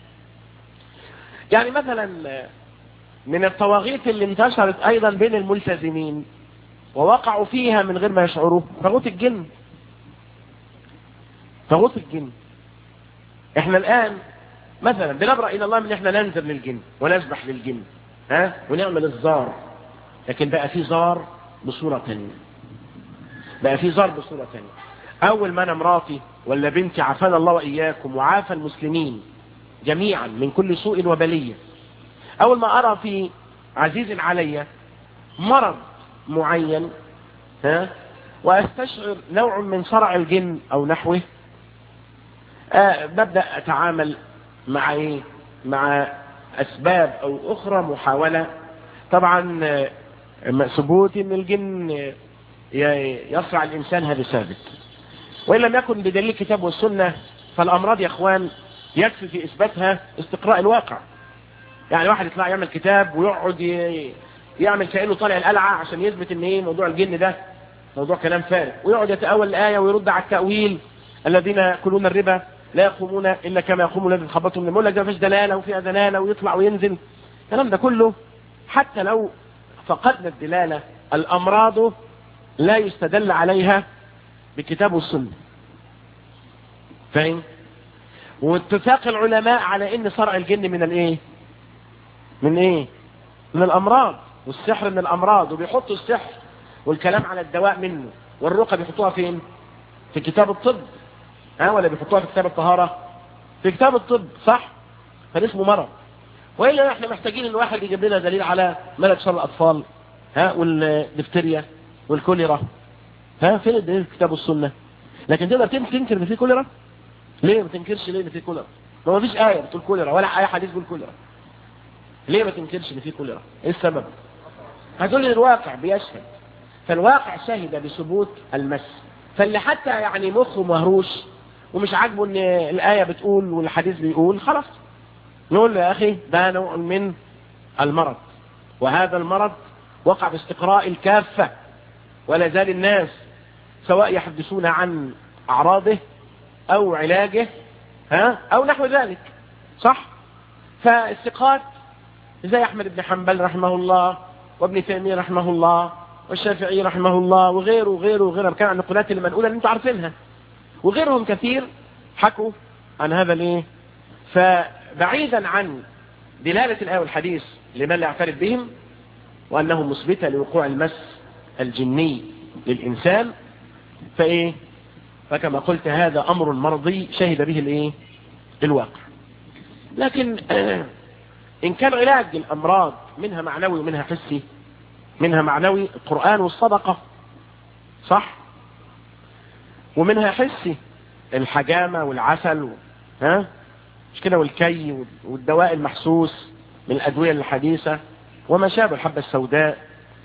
Speaker 2: يعني مثلا من الطواغيت اللي انتشرت ايضا بين الملتزمين ووقعوا فيها من غير ما يشعروا طاغوت الجن طاغوت الجن احنا الان مثلا بنبرأ الى الله من احنا ننزل للجن ونسبح للجن ها ونعمل الزار لكن بقى في زار بصورة تانية بقى في زار بصورة تانية اول ما انا مراتي ولا بنتي عافانا الله واياكم وعافى المسلمين جميعا من كل سوء وبلية اول ما ارى في عزيز علي مرض معين ها واستشعر نوع من صرع الجن او نحوه آه ببدأ اتعامل مع ايه مع اسباب او اخرى محاولة طبعا ثبوت ان الجن يصرع الانسان هذا ثابت وان لم يكن بدليل الكتاب والسنة فالامراض يا اخوان يكفي في اثباتها استقراء الواقع يعني واحد يطلع يعمل كتاب ويقعد يعمل كأنه طالع القلعة عشان يثبت ان ايه موضوع الجن ده موضوع كلام فارغ ويقعد يتأول الآية ويرد على التأويل الذين يأكلون الربا لا يقومون إلا كما يقوم الذي خبطهم من المولى ده مفيش دلالة وفيها دلالة ويطلع وينزل الكلام ده كله حتى لو فقدنا الدلالة الأمراض لا يستدل عليها بالكتاب والسنة فاهم واتفاق العلماء على ان صرع الجن من الايه من ايه من الامراض والسحر من الامراض وبيحطوا السحر والكلام على الدواء منه والرقى بيحطوها فين في كتاب الطب ها ولا بيحطوها في كتاب الطهارة في كتاب الطب صح فده اسمه مرض وإلا احنا محتاجين الواحد يجيب لنا دليل على ملك شر الأطفال ها والدفتريا والكوليرا ها فين الدليل في كتاب السنة لكن تقدر تنكر ان في كوليرا ليه ما تنكرش ليه ان في كوليرا ما فيش آية بتقول كوليرا ولا أي حديث بيقول كوليرا ليه ما تنكرش ان في كوليرا ايه السبب هتقول لي الواقع بيشهد فالواقع شهد بثبوت المس فاللي حتى يعني مخه مهروش ومش عاجبه ان الآية بتقول والحديث بيقول خلاص نقول له يا أخي ده نوع من المرض وهذا المرض وقع باستقراء الكافة ولا زال الناس سواء يحدثون عن أعراضه أو علاجه ها أو نحو ذلك صح فالثقات زي أحمد بن حنبل رحمه الله وابن تيمية رحمه الله والشافعي رحمه الله وغيره وغيره وغيره كان عن النقولات المنقولة اللي انتم عارفينها وغيرهم كثير حكوا عن هذا الايه فبعيدا عن دلالة الآية والحديث لمن لا يعترف بهم وأنه مثبتة لوقوع المس الجني للإنسان فإيه فكما قلت هذا أمر مرضي شهد به الإيه الواقع لكن إن كان علاج الأمراض منها معنوي ومنها حسي منها معنوي القرآن والصدقة صح ومنها حسي الحجامة والعسل ها مش كده والكي والدواء المحسوس من الأدوية الحديثة وما شابه الحبة السوداء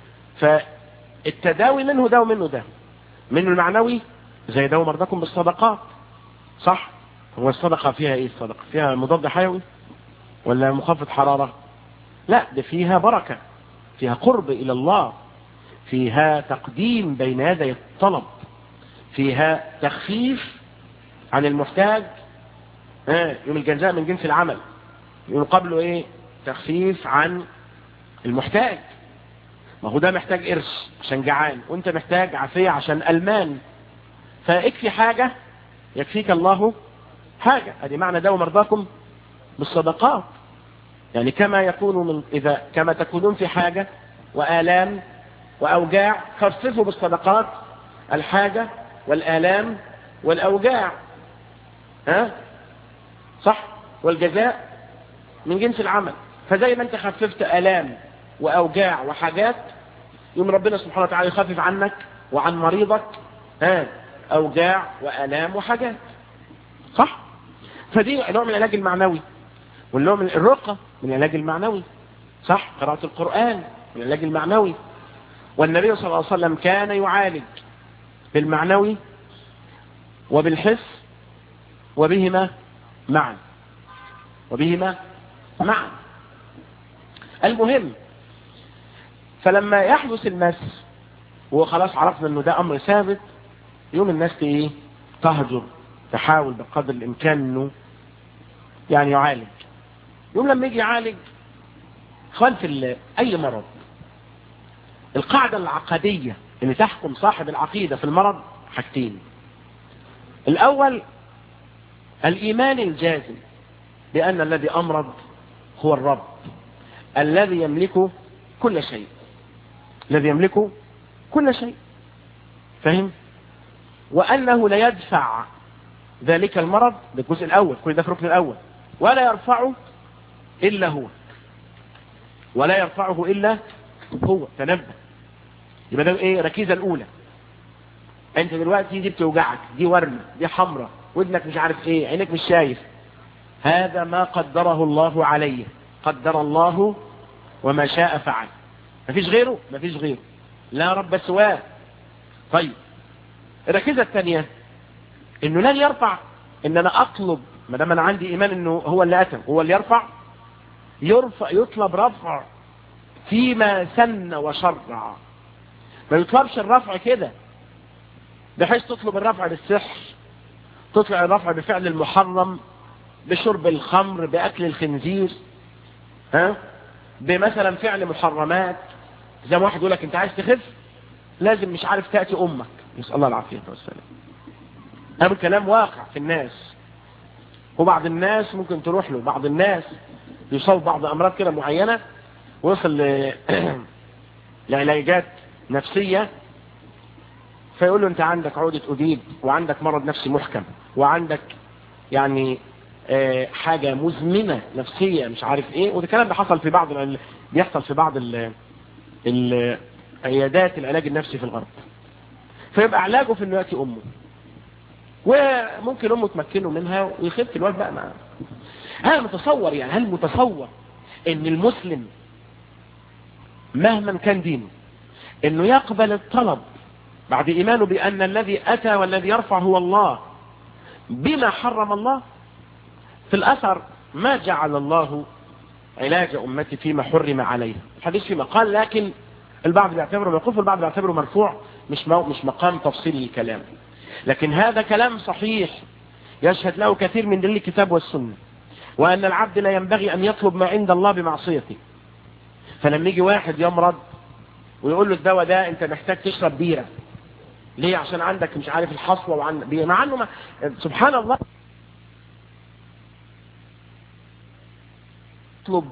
Speaker 2: فالتداوي منه ده ومنه ده منه المعنوي زي دواء مرضاكم بالصدقات صح هو الصدقة فيها ايه الصدقة فيها مضاد حيوي ولا مخفض حرارة لا ده فيها بركة فيها قرب إلى الله فيها تقديم بين يدي الطلب فيها تخفيف عن المحتاج ها يوم الجزاء من جنس العمل يوم قبله ايه تخفيف عن المحتاج ما هو ده محتاج قرش عشان جعان وانت محتاج عافية عشان ألمان فاكفي حاجة يكفيك الله حاجة ادي معنى داو مرضاكم بالصدقات يعني كما يكون من إذا كما تكونون في حاجة وآلام وأوجاع خففوا بالصدقات الحاجة والآلام والأوجاع ها صح والجزاء من جنس العمل فزي ما انت خففت آلام وأوجاع وحاجات يوم ربنا سبحانه وتعالى يخفف عنك وعن مريضك ها أوجاع وآلام وحاجات صح فدي نوع من العلاج المعنوي والنوع من الرقة من العلاج المعنوي صح قراءة القرآن من العلاج المعنوي والنبي صلى الله عليه وسلم كان يعالج بالمعنوي وبالحس وبهما معا وبهما معا المهم فلما يحدث المس وخلاص عرفنا انه ده امر ثابت يوم الناس ايه تهجر تحاول بقدر الامكان انه يعني يعالج يوم لما يجي يعالج خلف اي مرض القاعدة العقدية اللي تحكم صاحب العقيدة في المرض حاجتين الاول الايمان الجازم بان الذي امرض هو الرب الذي يملك كل شيء الذي يملك كل شيء فهم وانه لا يدفع ذلك المرض ده الجزء الاول كل ده في الركن الاول ولا يرفعه الا هو ولا يرفعه الا هو تنبه يبقى ده ايه الركيزه الاولى انت دلوقتي دي بتوجعك دي ورمه دي حمراء ودنك مش عارف ايه عينك مش شايف هذا ما قدره الله عليه قدر الله وما شاء فعل مفيش غيره مفيش غيره لا رب سواه طيب الركيزه الثانيه انه لن يرفع ان انا اطلب ما دام انا عندي ايمان انه هو اللي اتم هو اللي يرفع يرفع يطلب رفع فيما سن وشرع ما يطلبش الرفع كده بحيث تطلب الرفع بالسحر تطلب الرفع بفعل المحرم بشرب الخمر باكل الخنزير ها بمثلا فعل محرمات زي ما واحد يقول لك انت عايز تخف لازم مش عارف تاتي امك نسال الله العافيه والسلام هذا كلام واقع في الناس وبعض الناس ممكن تروح له بعض الناس يصاب بعض امراض كده معينه ويصل ل... لعلاجات نفسيه فيقول له انت عندك عقدة أديب وعندك مرض نفسي محكم وعندك يعني آه حاجة مزمنة نفسية مش عارف ايه وده الكلام ده حصل في بعض ال- بيحصل في بعض ال- ال- عيادات العلاج النفسي في الغرب فيبقى علاجه في انه ياتي امه وممكن امه تمكنه منها ويخف الواد بقى معاه هل متصور يعني هل متصور ان المسلم مهما كان دينه انه يقبل الطلب بعد ايمانه بان الذي اتى والذي يرفع هو الله بما حرم الله في الاثر ما جعل الله علاج امتي فيما حرم عليها الحديث فيما قال لكن البعض بيعتبره موقوف والبعض بيعتبره مرفوع مش مو مش مقام تفصيل الكلام لكن هذا كلام صحيح يشهد له كثير من دليل الكتاب والسنه وان العبد لا ينبغي ان يطلب ما عند الله بمعصيته فلما يجي واحد يمرض ويقول له الدواء ده انت محتاج تشرب بيره ليه عشان عندك مش عارف الحصوه وعن بيرة. مع انه ما... سبحان الله يطلب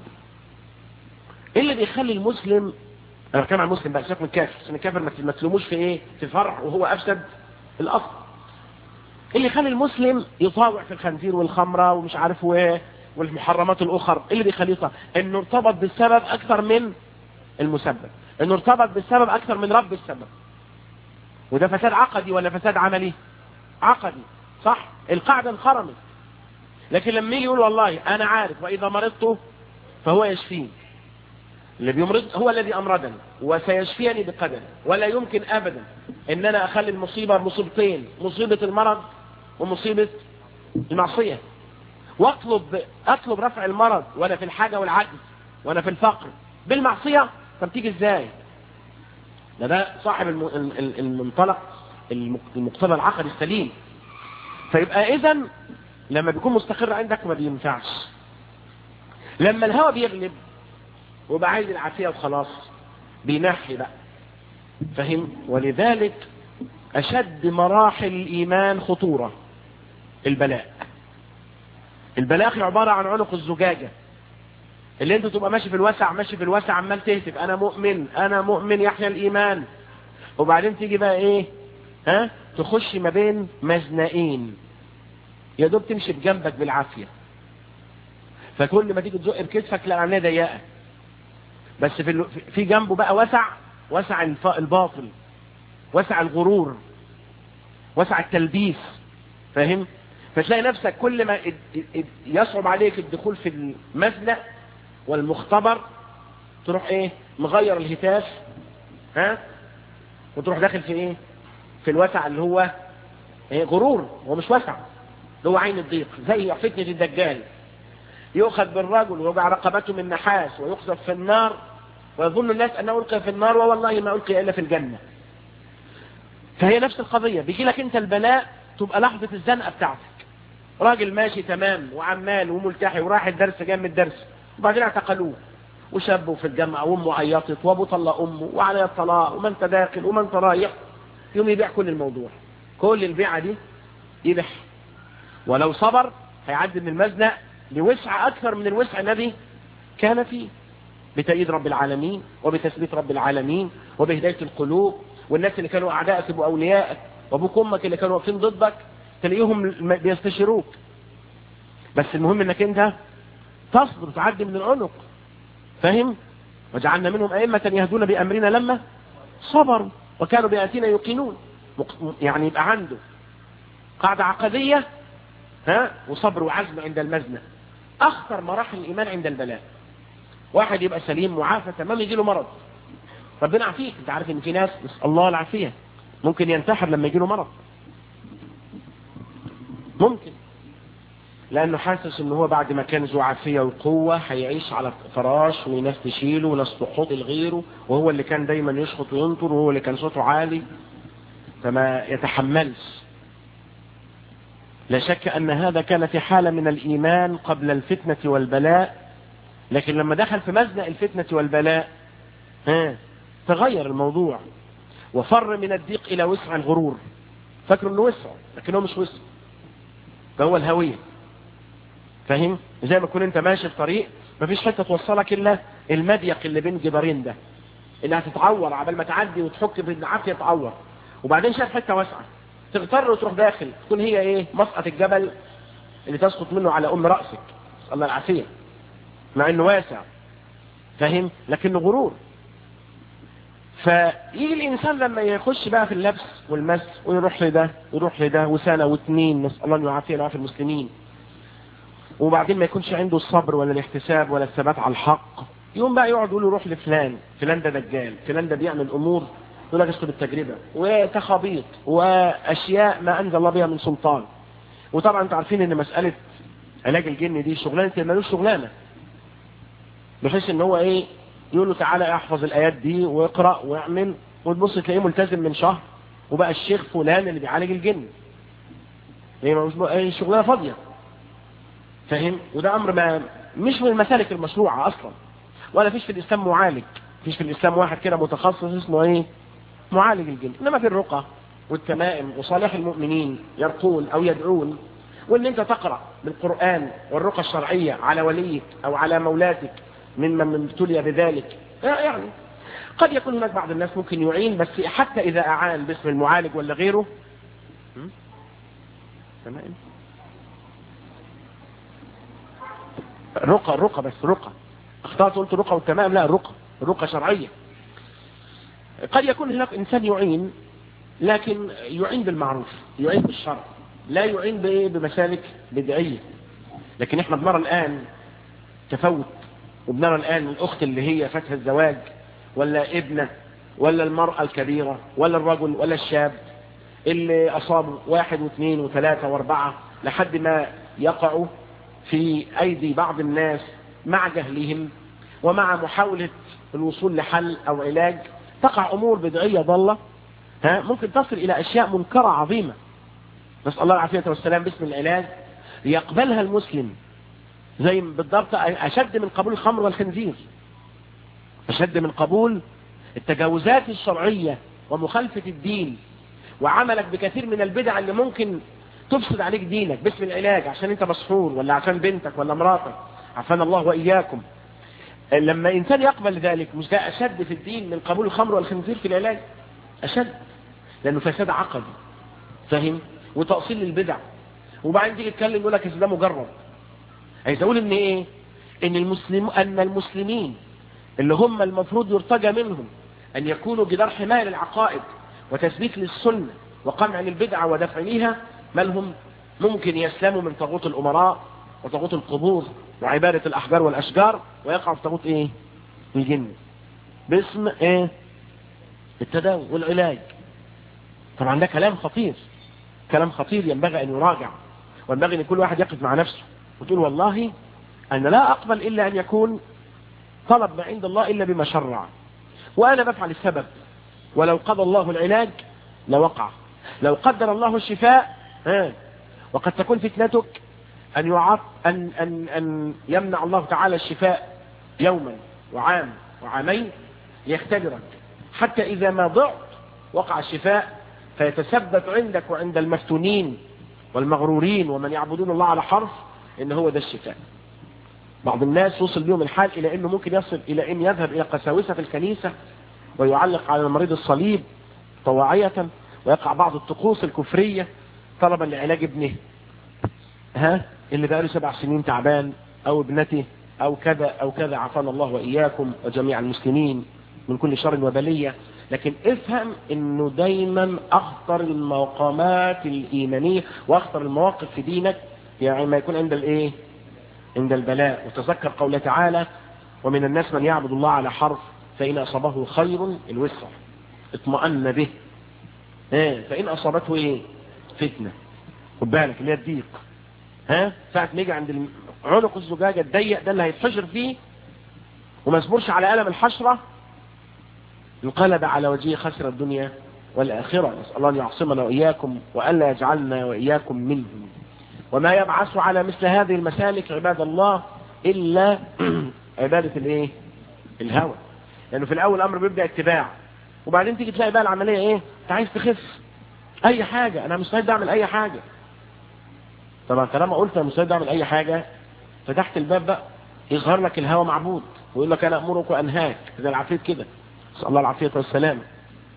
Speaker 2: ايه اللي بيخلي المسلم انا بتكلم عن المسلم بقى سيبك من الكافر عشان الكافر ما ما تلوموش في ايه في فرع وهو افسد الاصل ايه اللي يخلي المسلم يطاوع في الخنزير والخمره ومش عارف وايه والمحرمات الاخر ايه اللي بيخليه يطاوع انه ارتبط بالسبب اكثر من المسبب انه ارتبط بالسبب اكثر من رب السبب وده فساد عقدي ولا فساد عملي عقدي صح القاعده انخرمت لكن لما يجي يقول والله انا عارف واذا مرضت فهو يشفيني اللي بيمرض هو الذي امرضني وسيشفيني بقدره ولا يمكن ابدا ان انا اخلي المصيبه مصيبتين مصيبه المرض ومصيبه المعصيه واطلب اطلب رفع المرض وانا في الحاجه والعجز وانا في الفقر بالمعصيه طب تيجي ازاي ده ده صاحب الم- ال- ال- المنطلق الم- المقتضى العقدي السليم فيبقى اذا لما بيكون مستقر عندك ما بينفعش لما الهوى بيغلب وبقى عايز العافيه وخلاص بينحي بقى فهم ولذلك اشد مراحل الايمان خطوره البلاء البلاء أخي عباره عن عنق الزجاجه اللي انت تبقى ماشي في الوسع ماشي في الوسع عمال تهتف انا مؤمن انا مؤمن يحيى الايمان وبعدين تيجي بقى ايه ها تخش ما بين مزنقين يا دوب تمشي بجنبك بالعافيه فكل ما تيجي تزق بكتفك تلاقي عينيه ضيقه بس في ال- في جنبه بقى وسع وسع الف- الباطل وسع الغرور وسع التلبيس فاهم فتلاقي نفسك كل ما اد- اد- يصعب عليك الدخول في المزنق والمختبر تروح ايه مغير الهتاف ها وتروح داخل في ايه في الوسع اللي هو ايه غرور هو مش وسع اللي هو عين الضيق زي فتنة الدجال يؤخذ بالرجل ويوجع رقبته من نحاس ويقذف في النار ويظن الناس انه القي في النار ووالله ما القي الا في الجنه فهي نفس القضيه بيجي لك انت البلاء تبقى لحظه الزنقه بتاعتك راجل ماشي تمام وعمال وملتحي وراح الدرس جاي من الدرس وبعدين اعتقلوه وشابوا في الجامعه وامه عيطت وابوه طلق امه وعليه الطلاق وما انت داخل وما انت رايح يوم يبيع كل الموضوع كل البيعه دي يبيع ولو صبر هيعدي من المزنق لوسع اكثر من الوسع الذي كان فيه بتأييد رب العالمين وبتثبيت رب العالمين وبهداية القلوب والناس اللي كانوا أعدائك يبقوا أوليائك وأبوك وأمك اللي كانوا واقفين ضدك تلاقيهم م- بيستشيروك بس المهم إنك أنت تصبر تعدي من العنق فاهم وجعلنا منهم أئمة يهدون بأمرنا لما صبروا وكانوا بآياتنا يوقنون مق- يعني يبقى عنده قاعدة عقدية ها وصبر وعزم عند المزنة أخطر مراحل الإيمان عند البلاء واحد يبقى سليم معافى تمام يجي له مرض ربنا يعافيك انت عارف ان في ناس نسال الله العافيه ممكن ينتحر لما يجي له مرض ممكن لانه حاسس ان هو بعد ما كان ذو عافيه وقوه هيعيش على فراش وناس تشيله وناس تحط لغيره وهو اللي كان دايما يشخط وينطر وهو اللي كان صوته عالي فما يتحملش لا شك ان هذا كان في حاله من الايمان قبل الفتنه والبلاء لكن لما دخل في مزنق الفتنة والبلاء ها تغير الموضوع وفر من الضيق إلى وسع الغرور فاكر انه وسع لكنه مش وسع ده هو الهوية فاهم زي ما تكون انت ماشي في طريق مفيش حته توصلك الا المضيق اللي بين جدارين ده اللي هتتعور عبال ما تعدي وتحك بالعافيه تعور وبعدين شاف حته واسعه تغتر وتروح داخل تكون هي ايه مسقط الجبل اللي تسقط منه على ام راسك الله العافيه مع انه واسع فاهم لكنه غرور فيجي الانسان لما يخش بقى في اللبس والمس ويروح لده ويروح لده وسنه واثنين نسال الله ان يعافينا ويعافي المسلمين وبعدين ما يكونش عنده الصبر ولا الاحتساب ولا الثبات على الحق يوم بقى يقعد يقول له روح لفلان فلان ده دجال فلان ده بيعمل امور يقول لك اسكت بالتجربه وتخابيط واشياء ما انزل الله بها من سلطان وطبعا انتوا عارفين ان مساله علاج الجن دي شغلانه ملوش شغلانه بحيث ان هو ايه يقول له تعالى احفظ الايات دي واقرا واعمل وتبص تلاقيه ملتزم من شهر وبقى الشيخ فلان اللي بيعالج الجن هي مش شغلانه فاضيه فاهم وده امر ما مش من المسالك المشروعه اصلا ولا فيش في الاسلام معالج فيش في الاسلام واحد كده متخصص اسمه ايه معالج الجن انما في الرقى والتمائم وصالح المؤمنين يرقون او يدعون وان انت تقرا بالقران والرقى الشرعيه على وليك او على مولاتك ممن ابتلي بذلك يعني قد يكون هناك بعض الناس ممكن يعين بس حتى اذا اعان باسم المعالج ولا غيره تمام رقى رقى بس رقى اخطأت قلت رقى والتمام لا رقى رقى شرعية قد يكون هناك انسان يعين لكن يعين بالمعروف يعين بالشرع لا يعين بمسالك بدعية لكن احنا بنرى الان تفوت وبنرى الان الاخت اللي هي فاتها الزواج ولا ابنه ولا المرأة الكبيرة ولا الرجل ولا الشاب اللي اصابوا واحد واثنين وثلاثة واربعة لحد ما يقعوا في أيدي بعض الناس مع جهلهم ومع محاولة الوصول لحل أو علاج تقع أمور بدعية ضالة ها ممكن تصل إلى أشياء منكرة عظيمة نسأل الله العافية والسلام باسم العلاج يقبلها المسلم زي بالضبط أشد من قبول الخمر والخنزير أشد من قبول التجاوزات الشرعية ومخالفة الدين وعملك بكثير من البدع اللي ممكن تفسد عليك دينك باسم العلاج عشان انت مسحور ولا عشان بنتك ولا مراتك عفانا الله واياكم لما انسان يقبل ذلك مش ده اشد في الدين من قبول الخمر والخنزير في العلاج اشد لانه فساد عقدي فاهم وتأصيل للبدع وبعدين تيجي تتكلم يقول لك ده مجرد عايز اقول ان ايه ان المسلم ان المسلمين اللي هم المفروض يرتجى منهم ان يكونوا جدار حماية للعقائد وتثبيت للسنة وقمع للبدعة ودفع ليها مالهم ممكن يسلموا من طاغوت الأمراء وطاغوت القبور وعبادة الأحجار والأشجار ويقع في طاغوت إيه الجن باسم إيه التداوي والعلاج طبعا ده كلام خطير كلام خطير ينبغي أن يراجع وينبغي أن كل واحد يقف مع نفسه وتقول والله أنا لا أقبل إلا أن يكون طلب ما عند الله إلا بما شرع وأنا بفعل السبب ولو قضى الله العلاج لوقع لو قدر الله الشفاء ها وقد تكون فتنتك أن يعط أن أن أن يمنع الله تعالى الشفاء يوما وعام وعامين يختبرك حتى إذا ما ضعت وقع الشفاء فيتثبت عندك وعند المفتونين والمغرورين ومن يعبدون الله على حرف إن هو ده الشفاء بعض الناس وصل بهم الحال إلى أنه ممكن يصل إلى أن يذهب إلى قساوسة في الكنيسة ويعلق على المريض الصليب طواعية ويقع بعض الطقوس الكفرية طلبا لعلاج ابنه ها اللي بقاله سبع سنين تعبان او ابنته او كذا او كذا عافانا الله واياكم وجميع المسلمين من كل شر وبلية لكن افهم انه دايما اخطر المقامات الايمانية واخطر المواقف في دينك يعني ما يكون عند الايه عند البلاء وتذكر قوله تعالى ومن الناس من يعبد الله على حرف فإن أصابه خير الوسع اطمأن به ايه فإن أصابته ايه فتنة خد بالك اللي هي الضيق ها ساعة ما يجي عند عنق الزجاجة الضيق ده اللي هيتحشر فيه وما يصبرش على ألم الحشرة انقلب على وجهه خسر الدنيا والآخرة نسأل الله أن يعصمنا وإياكم وألا يجعلنا وإياكم منهم وما يبعث على مثل هذه المسالك عباد الله إلا عبادة الايه الهوى لأنه في الأول الأمر بيبدأ اتباع وبعدين تيجي تلاقي بقى العملية ايه انت عايز تخف اي حاجة انا مستعد اعمل اي حاجة طبعا طالما قلت انا مستعد اعمل اي حاجة فتحت الباب بقى يظهر لك الهوى معبود ويقول لك انا امرك وانهاك زي العفريت كده نسال الله العافيه والسلامه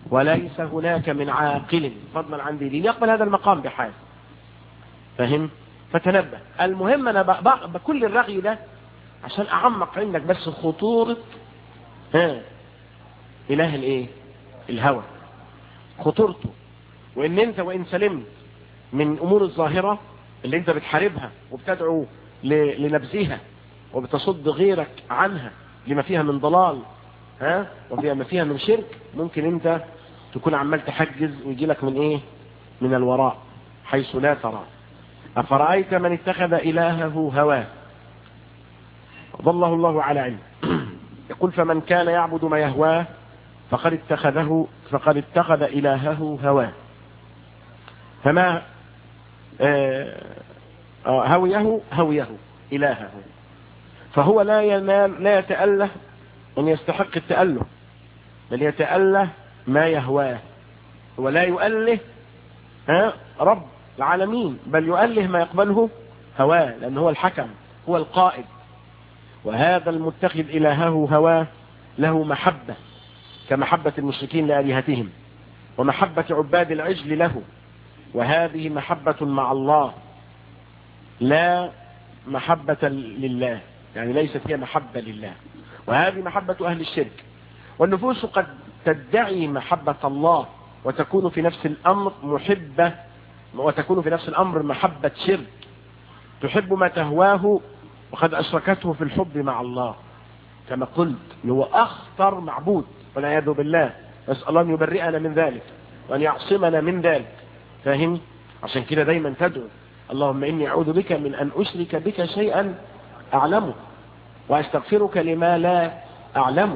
Speaker 2: وليس هناك من عاقل فضلا عن دين يقبل هذا المقام بحال فهم فتنبه المهم انا بكل الرغي ده عشان اعمق عندك بس خطورة ها اله الايه الهوى خطورته وان انت وان سلمت من امور الظاهرة اللي انت بتحاربها وبتدعو لنبذها وبتصد غيرك عنها لما فيها من ضلال ها وفيها ما فيها من شرك ممكن انت تكون عمال تحجز ويجي لك من ايه من الوراء حيث لا ترى افرأيت من اتخذ الهه هواه ضله الله على علم يقول فمن كان يعبد ما يهواه فقد اتخذه فقد اتخذ الهه هواه فما آه هويه هويه الهه فهو لا ينال لا يتأله أن يستحق التأله بل يتأله ما يهواه هو لا يؤله ها رب العالمين بل يؤله ما يقبله هواه لأنه هو الحكم هو القائد وهذا المتخذ إلهه هواه له محبة كمحبة المشركين لآلهتهم ومحبة عباد العجل له وهذه محبة مع الله لا محبة لله يعني ليست هي محبة لله وهذه محبة أهل الشرك والنفوس قد تدعي محبة الله وتكون في نفس الأمر محبة وتكون في نفس الأمر محبة شرك تحب ما تهواه وقد أشركته في الحب مع الله كما قلت هو أخطر معبود والعياذ بالله نسأل الله أن يبرئنا من ذلك وأن يعصمنا من ذلك فاهم عشان كده دايما تدعو اللهم إني أعوذ بك من أن أشرك بك شيئا أعلمه وأستغفرك لما لا أعلمه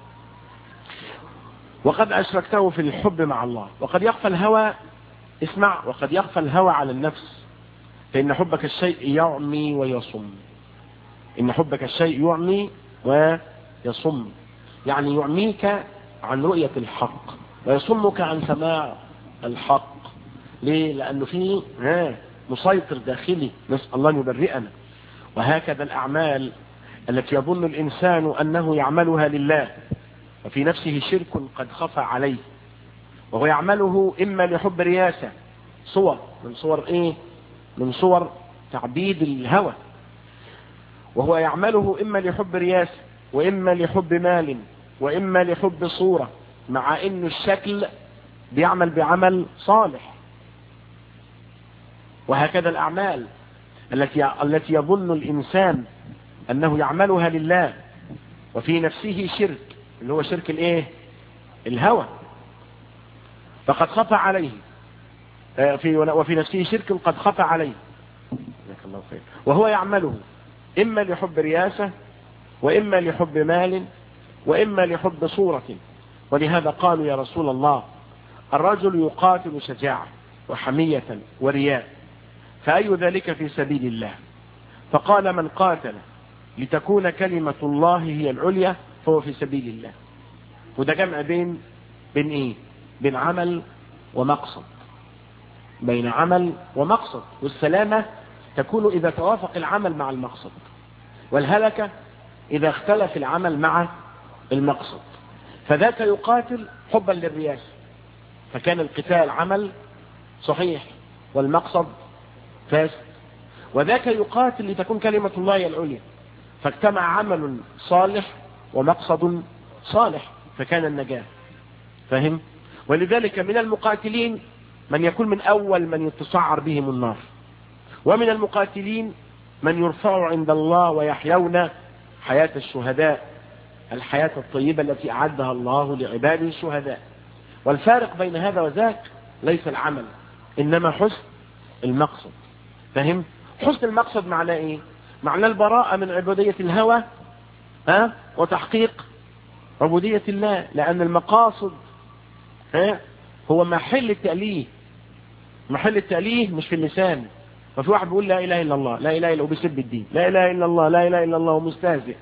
Speaker 2: وقد أشركته في الحب مع الله وقد يخفى الهوى اسمع وقد يخفى الهوى على النفس فإن حبك الشيء يعمي ويصم إن حبك الشيء يعمي ويصم يعني يعميك عن رؤية الحق ويصمك عن سماع الحق ليه لأنه فيه مسيطر داخلي نسأل الله أن يبرئنا وهكذا الأعمال التي يظن الإنسان أنه يعملها لله وفي نفسه شرك قد خفى عليه وهو يعمله إما لحب رياسة صور من صور إيه من صور تعبيد الهوى وهو يعمله إما لحب رياسة وإما لحب مال وإما لحب صورة مع إن الشكل بيعمل بعمل صالح وهكذا الأعمال التي التي يظن الإنسان أنه يعملها لله وفي نفسه شرك اللي هو شرك الايه الهوى فقد خفى عليه في وفي نفسه شرك قد خفى عليه الله خير وهو يعمله إما لحب رياسة وإما لحب مال وإما لحب صورة ولهذا قالوا يا رسول الله الرجل يقاتل شجاعة وحمية ورياء فأي ذلك في سبيل الله فقال من قاتل لتكون كلمة الله هي العليا فهو في سبيل الله وده جمع بين بين ايه بين عمل ومقصد بين عمل ومقصد والسلامة تكون إذا توافق العمل مع المقصد والهلكة إذا اختلف العمل مع المقصد فذاك يقاتل حبا للرياسة فكان القتال عمل صحيح والمقصد فاسد وذاك يقاتل لتكون كلمة الله هي العليا فاجتمع عمل صالح ومقصد صالح فكان النجاة فهم ولذلك من المقاتلين من يكون من أول من يتسعر بهم النار ومن المقاتلين من يرفع عند الله ويحيون حياة الشهداء الحياة الطيبة التي أعدها الله لعباده الشهداء والفارق بين هذا وذاك ليس العمل إنما حسن المقصد فهم حسن المقصد معناه إيه معنى البراءة من عبودية الهوى ها وتحقيق عبودية الله لأن المقاصد ها هو محل التأليه محل التأليه مش في اللسان ففي واحد بيقول لا إله إلا الله لا إله إلا الله وبيسب الدين لا إله إلا الله لا إله إلا الله ومستهزئ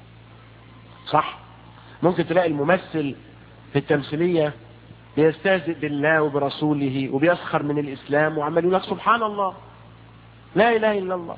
Speaker 2: صح ممكن تلاقي الممثل في التمثيلية بيستهزئ بالله وبرسوله وبيسخر من الإسلام وعمال يقول لك سبحان الله لا إله إلا الله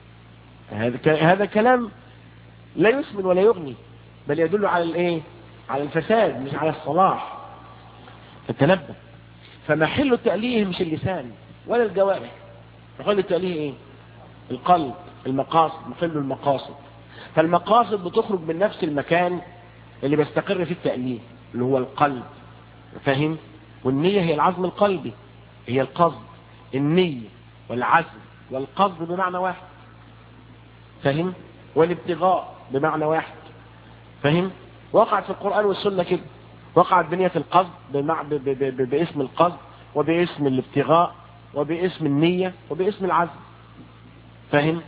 Speaker 2: هذا هذا كلام لا يسمن ولا يغني بل يدل على الايه على الفساد مش على الصلاح التلبس فمحل التأليه مش اللسان ولا الجوارح محل التأليه ايه القلب المقاصد محل المقاصد فالمقاصد بتخرج من نفس المكان اللي بيستقر فيه التأليه اللي هو القلب فاهم والنية هي العزم القلبي هي القصد النية والعزم والقصد بمعنى واحد فاهم والابتغاء بمعنى واحد فاهم وقعت في القرآن والسنة كده وقعت بنية القصد بمع... ب... ب... ب... باسم القصد وباسم الابتغاء وباسم النية وباسم العزم فاهم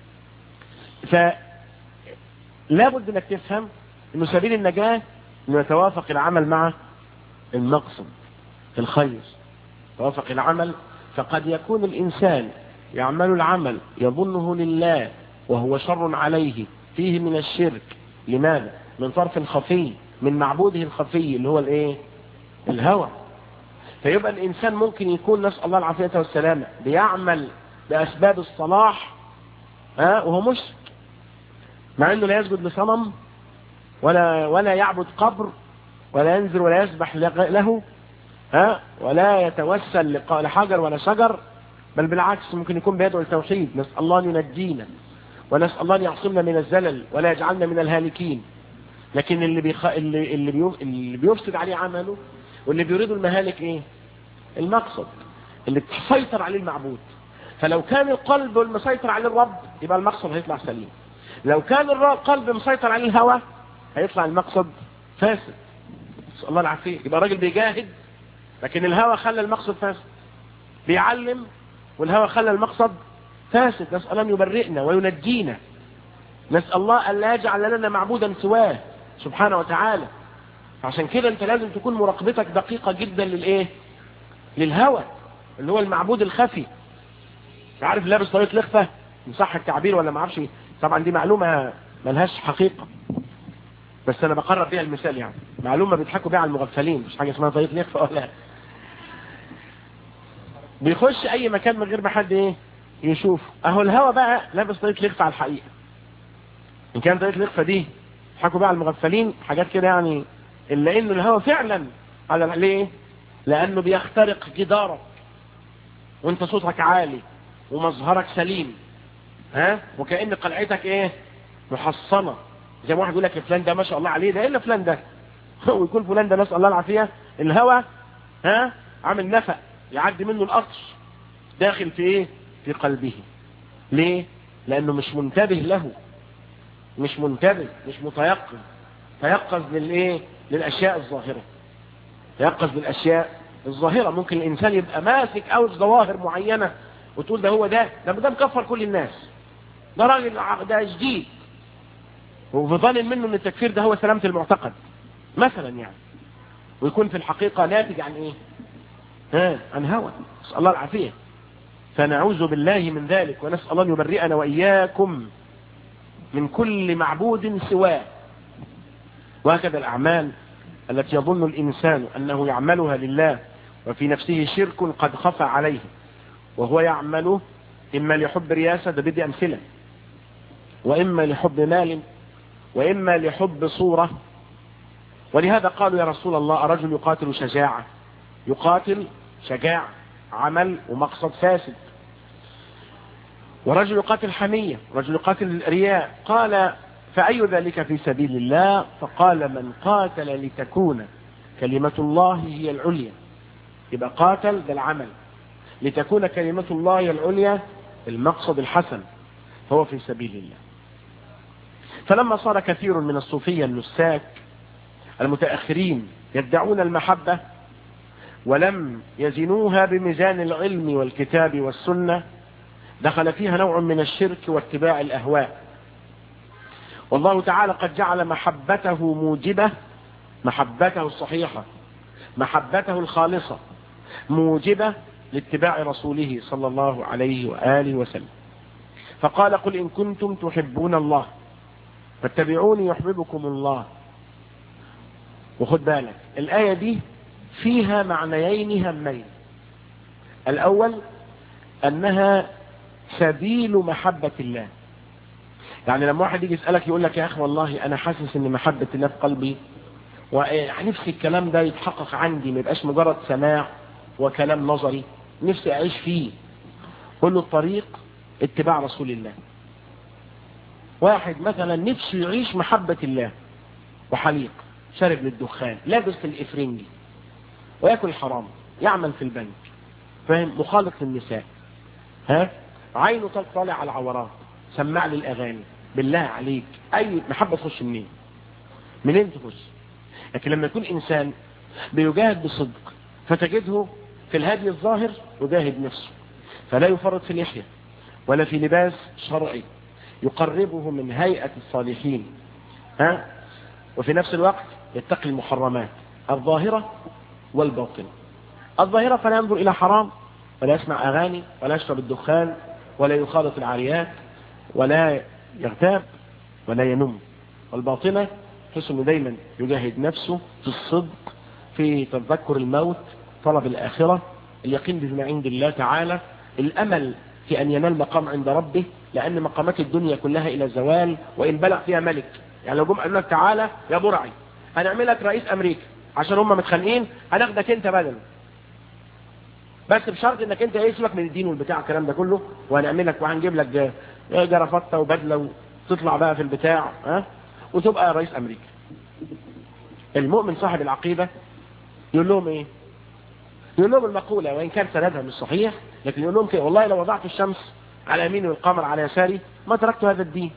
Speaker 2: فلا بد انك تفهم انه سبيل النجاة انه يتوافق العمل مع المقصد الخير توافق العمل فقد يكون الانسان يعمل العمل يظنه لله وهو شر عليه فيه من الشرك لماذا من طرف خفي من معبوده الخفي اللي هو الايه الهوى فيبقى الانسان ممكن يكون نسأل الله العافية والسلامة بيعمل باسباب الصلاح ها وهو مشرك مع انه لا يسجد لصنم ولا ولا يعبد قبر ولا ينزل ولا يسبح له ها ولا يتوسل لحجر ولا شجر بل بالعكس ممكن يكون بيدعو التوحيد نسأل الله ان ينجينا ونسأل الله ان يعصمنا من الزلل ولا يجعلنا من الهالكين لكن اللي بيخ... اللي اللي, بيو... اللي بيفسد عليه عمله واللي بيريد المهالك ايه المقصد اللي بتسيطر عليه المعبود فلو كان القلب المسيطر عليه الرب يبقى المقصد هيطلع سليم لو كان القلب مسيطر عليه الهوى هيطلع المقصد فاسد نسأل الله العافية يبقى الراجل بيجاهد لكن الهوى خلى المقصد فاسد بيعلم والهوى خلى المقصد فاسد نسأل الله أن يبرئنا وينجينا نسأل الله أن لا يجعل لنا معبودا سواه سبحانه وتعالى عشان كده انت لازم تكون مراقبتك دقيقة جدا للايه للهوى اللي هو المعبود الخفي عارف لابس طريقة لخفة صح التعبير ولا ما اعرفش طبعا دي معلومة ملهاش حقيقة بس انا بقرب بيها المثال يعني معلومة بيضحكوا بيها على المغفلين مش حاجة اسمها طريقة لخفة ولا بيخش اي مكان من غير ما حد ايه يشوف اهو الهوى بقى لابس طريقة لخفة على الحقيقة ان كان طريقة لخفة دي حكوا بقى على المغفلين حاجات كده يعني الا انه الهوى فعلا على ليه لانه بيخترق جدارك وانت صوتك عالي ومظهرك سليم ها وكأن قلعتك ايه محصنة زي ما واحد يقول لك فلان ده ما شاء الله عليه ده الا فلان ده ويكون فلان ده نسأل الله العافية الهوى ها عامل نفق يعدي منه القطر داخل في ايه في قلبه ليه لانه مش منتبه له مش منتبه مش متيقظ تيقظ للايه للاشياء الظاهرة تيقظ للاشياء الظاهرة ممكن الانسان يبقى ماسك او ظواهر معينة وتقول ده هو ده ده ده مكفر كل الناس ده راجل ده جديد وفي ظن منه ان التكفير ده هو سلامة المعتقد مثلا يعني ويكون في الحقيقة ناتج عن ايه ها عن هوى نسأل الله العافية فنعوذ بالله من ذلك ونسأل الله ان يبرئنا وإياكم من كل معبود سواه وهكذا الأعمال التي يظن الإنسان أنه يعملها لله وفي نفسه شرك قد خفى عليه وهو يعمل إما لحب رياسة ده بدي أمثلة وإما لحب مال وإما لحب صورة ولهذا قالوا يا رسول الله الرجل يقاتل شجاعة يقاتل شجاع عمل ومقصد فاسد ورجل يقاتل حمية رجل يقاتل رياء قال فأي ذلك في سبيل الله فقال من قاتل لتكون كلمة الله هي العليا يبقى قاتل ده العمل لتكون كلمة الله هي العليا المقصد الحسن فهو في سبيل الله فلما صار كثير من الصوفية النساك المتأخرين يدعون المحبة ولم يزنوها بميزان العلم والكتاب والسنة دخل فيها نوع من الشرك واتباع الأهواء والله تعالى قد جعل محبته موجبة محبته الصحيحة محبته الخالصة موجبة لاتباع رسوله صلى الله عليه وآله وسلم فقال قل إن كنتم تحبون الله فاتبعوني يحببكم الله وخد بالك الآية دي فيها معنيين همين الأول أنها سبيل محبة الله يعني لما واحد يجي يسألك يقول لك يا أخي والله أنا حاسس أن محبة الله في قلبي ونفسي الكلام ده يتحقق عندي ما يبقاش مجرد سماع وكلام نظري نفسي اعيش فيه قل له الطريق اتباع رسول الله واحد مثلا نفسه يعيش محبة الله وحليق شارب للدخان لابس الافرنجي وياكل حرام يعمل في البنك فاهم مخالط للنساء ها عينه تطلع على العورات سمع لي الاغاني بالله عليك اي محبه تخش منين منين تخش لكن لما يكون انسان بيجاهد بصدق فتجده في الهدي الظاهر يجاهد نفسه فلا يفرط في اللحيه ولا في لباس شرعي يقربه من هيئه الصالحين ها وفي نفس الوقت يتقي المحرمات الظاهره والباطنه الظاهره فلا ينظر الى حرام ولا يسمع اغاني ولا يشرب الدخان ولا يخالط العاريات ولا يغتاب ولا ينم والباطنة تحس انه دايما يجاهد نفسه في الصدق في تذكر الموت طلب الآخرة اليقين بما عند الله تعالى الأمل في أن ينال مقام عند ربه لأن مقامات الدنيا كلها إلى زوال وإن بلغ فيها ملك يعني لو جم قالوا لك تعالى يا برعي هنعمل لك رئيس أمريكا عشان هم متخانقين هناخدك أنت بدل بس بشرط انك انت ايه سيبك من الدين والبتاع الكلام ده كله وهنعمل لك وهنجيب لك جرافطه وبدله وتطلع بقى في البتاع ها وتبقى رئيس امريكا المؤمن صاحب العقيده يقول لهم ايه يقول لهم المقوله وان كان سندها مش صحيح لكن يقول لهم كده والله لو وضعت الشمس على يميني والقمر على يساري ما تركت هذا الدين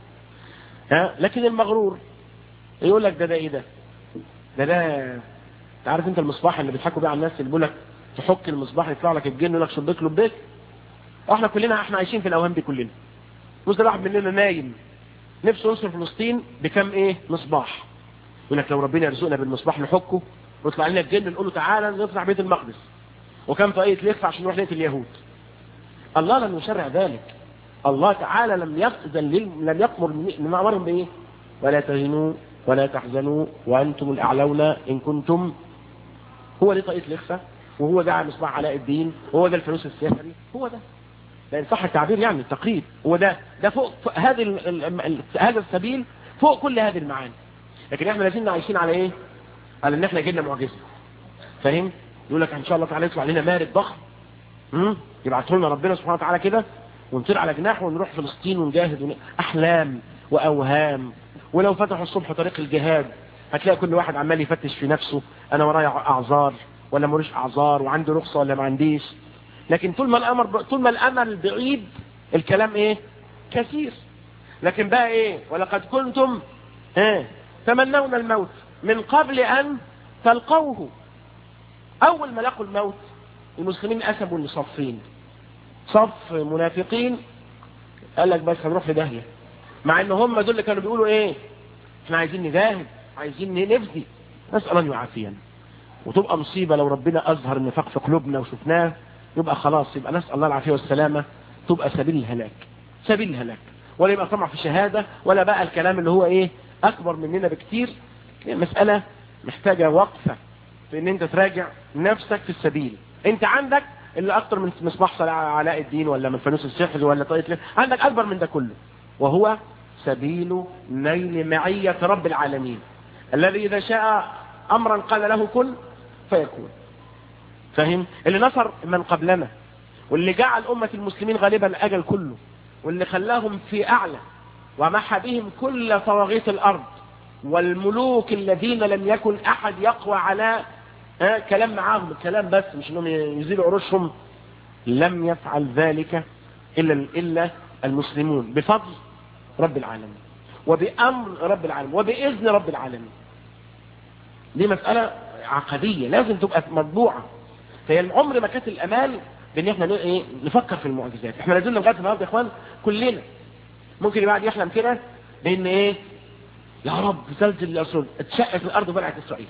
Speaker 2: ها لكن المغرور يقول لك ده ده ايه ده ده ده عارف انت المصباح اللي بيضحكوا بيه على الناس اللي بيقول لك تحك المصباح يطلع لك الجن يقول لك شبيك لبيك احنا كلنا احنا عايشين في الاوهام دي كلنا بص واحد مننا نايم نفسه ينصر فلسطين بكم ايه مصباح يقول لك لو ربنا يرزقنا بالمصباح نحكه ويطلع لنا الجن نقول له تعالى نطلع بيت المقدس وكم طاقية لف عشان نروح نقتل اليهود الله لم يشرع ذلك الله تعالى لم يأذن لم يأمر من أمرهم بإيه ولا تهنوا ولا تحزنوا وأنتم الأعلون إن كنتم هو ليه طاقية لخفة وهو ده مصباح علاء الدين وهو ده الفلوس السحري هو ده لان صح التعبير يعني التقريب هو ده ده فوق, فوق هذا ال ال هذا السبيل فوق كل هذه المعاني لكن احنا لازلنا عايشين على ايه على ان احنا جينا معجزه فاهم يقول لك ان شاء الله تعالى يطلع لنا مارد ضخم امم يبعثه لنا ربنا سبحانه وتعالى كده ونطير على جناحه ونروح فلسطين ونجاهد ون... احلام واوهام ولو فتحوا الصبح طريق الجهاد هتلاقي كل واحد عمال يفتش في نفسه انا ورايا اعذار ولا ماليش اعذار وعندي رخصه ولا ما عنديش لكن طول ما الامر طول ما الامل بعيد الكلام ايه كثير لكن بقى ايه ولقد كنتم ايه تمنون الموت من قبل ان تلقوه اول ما لقوا الموت المسلمين قسموا لصفين صف منافقين قال لك بس هنروح في داهيه مع ان هم دول اللي كانوا بيقولوا ايه احنا عايزين نجاهد عايزين نفدي نسال الله يعافينا وتبقى مصيبة لو ربنا أظهر النفاق في قلوبنا وشفناه يبقى خلاص يبقى نسأل الله العافية والسلامة تبقى سبيل الهلاك سبيل الهلاك ولا يبقى طمع في شهادة ولا بقى الكلام اللي هو ايه أكبر مننا بكتير مسألة محتاجة وقفة في ان انت تراجع نفسك في السبيل انت عندك اللي اكتر من مصباح علاء الدين ولا من فانوس السحر ولا طريقة عندك اكبر من ده كله وهو سبيل نيل معية رب العالمين الذي اذا شاء امرا قال له كن فيكون فاهم اللي نصر من قبلنا واللي جعل أمة المسلمين غالبا الأجل كله واللي خلاهم في أعلى ومحى بهم كل طواغيت الأرض والملوك الذين لم يكن أحد يقوى على آه كلام معاهم الكلام بس مش انهم يزيلوا عروشهم لم يفعل ذلك إلا, إلا المسلمون بفضل رب العالمين وبأمر رب العالمين وبإذن رب العالمين دي مسألة عقدية لازم تبقى مطبوعة فهي العمر ما كانت الأمال بان احنا ايه نفكر في المعجزات احنا لازلنا لغايه النهارده يا اخوان كلنا ممكن الواحد يحلم كده بان ايه يا رب زلزل الاسود اتشقت الارض وبلعت اسرائيل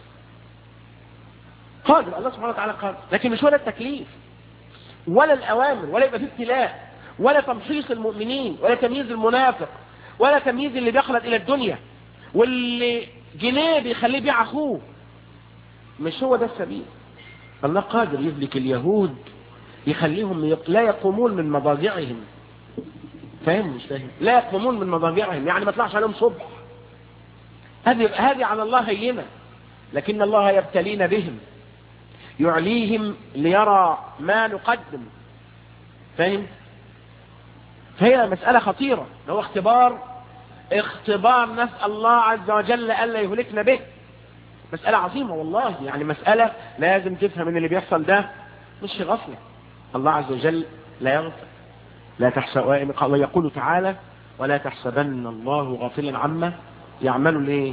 Speaker 2: قادر الله سبحانه وتعالى قادر لكن مش ولا التكليف ولا الاوامر ولا يبقى في ابتلاء ولا تمحيص المؤمنين ولا تمييز المنافق ولا تمييز اللي بيخلط الى الدنيا واللي جنيه بيخليه يبيع اخوه مش هو ده السبيل الله قادر يهلك اليهود يخليهم لا يقومون من مضاجعهم فاهم مش فاهم لا يقومون من مضاجعهم يعني ما طلعش عليهم صبح هذه هذه على الله هينه لكن الله يبتلينا بهم يعليهم ليرى ما نقدم فاهم فهي مسألة خطيرة هو اختبار اختبار نسأل الله عز وجل ألا يهلكنا به مسألة عظيمة والله يعني مسألة لازم تفهم ان اللي بيحصل ده مش في غفلة الله عز وجل لا يغفل لا تحسب يقول تعالى ولا تحسبن الله غافلا عما يعمل الايه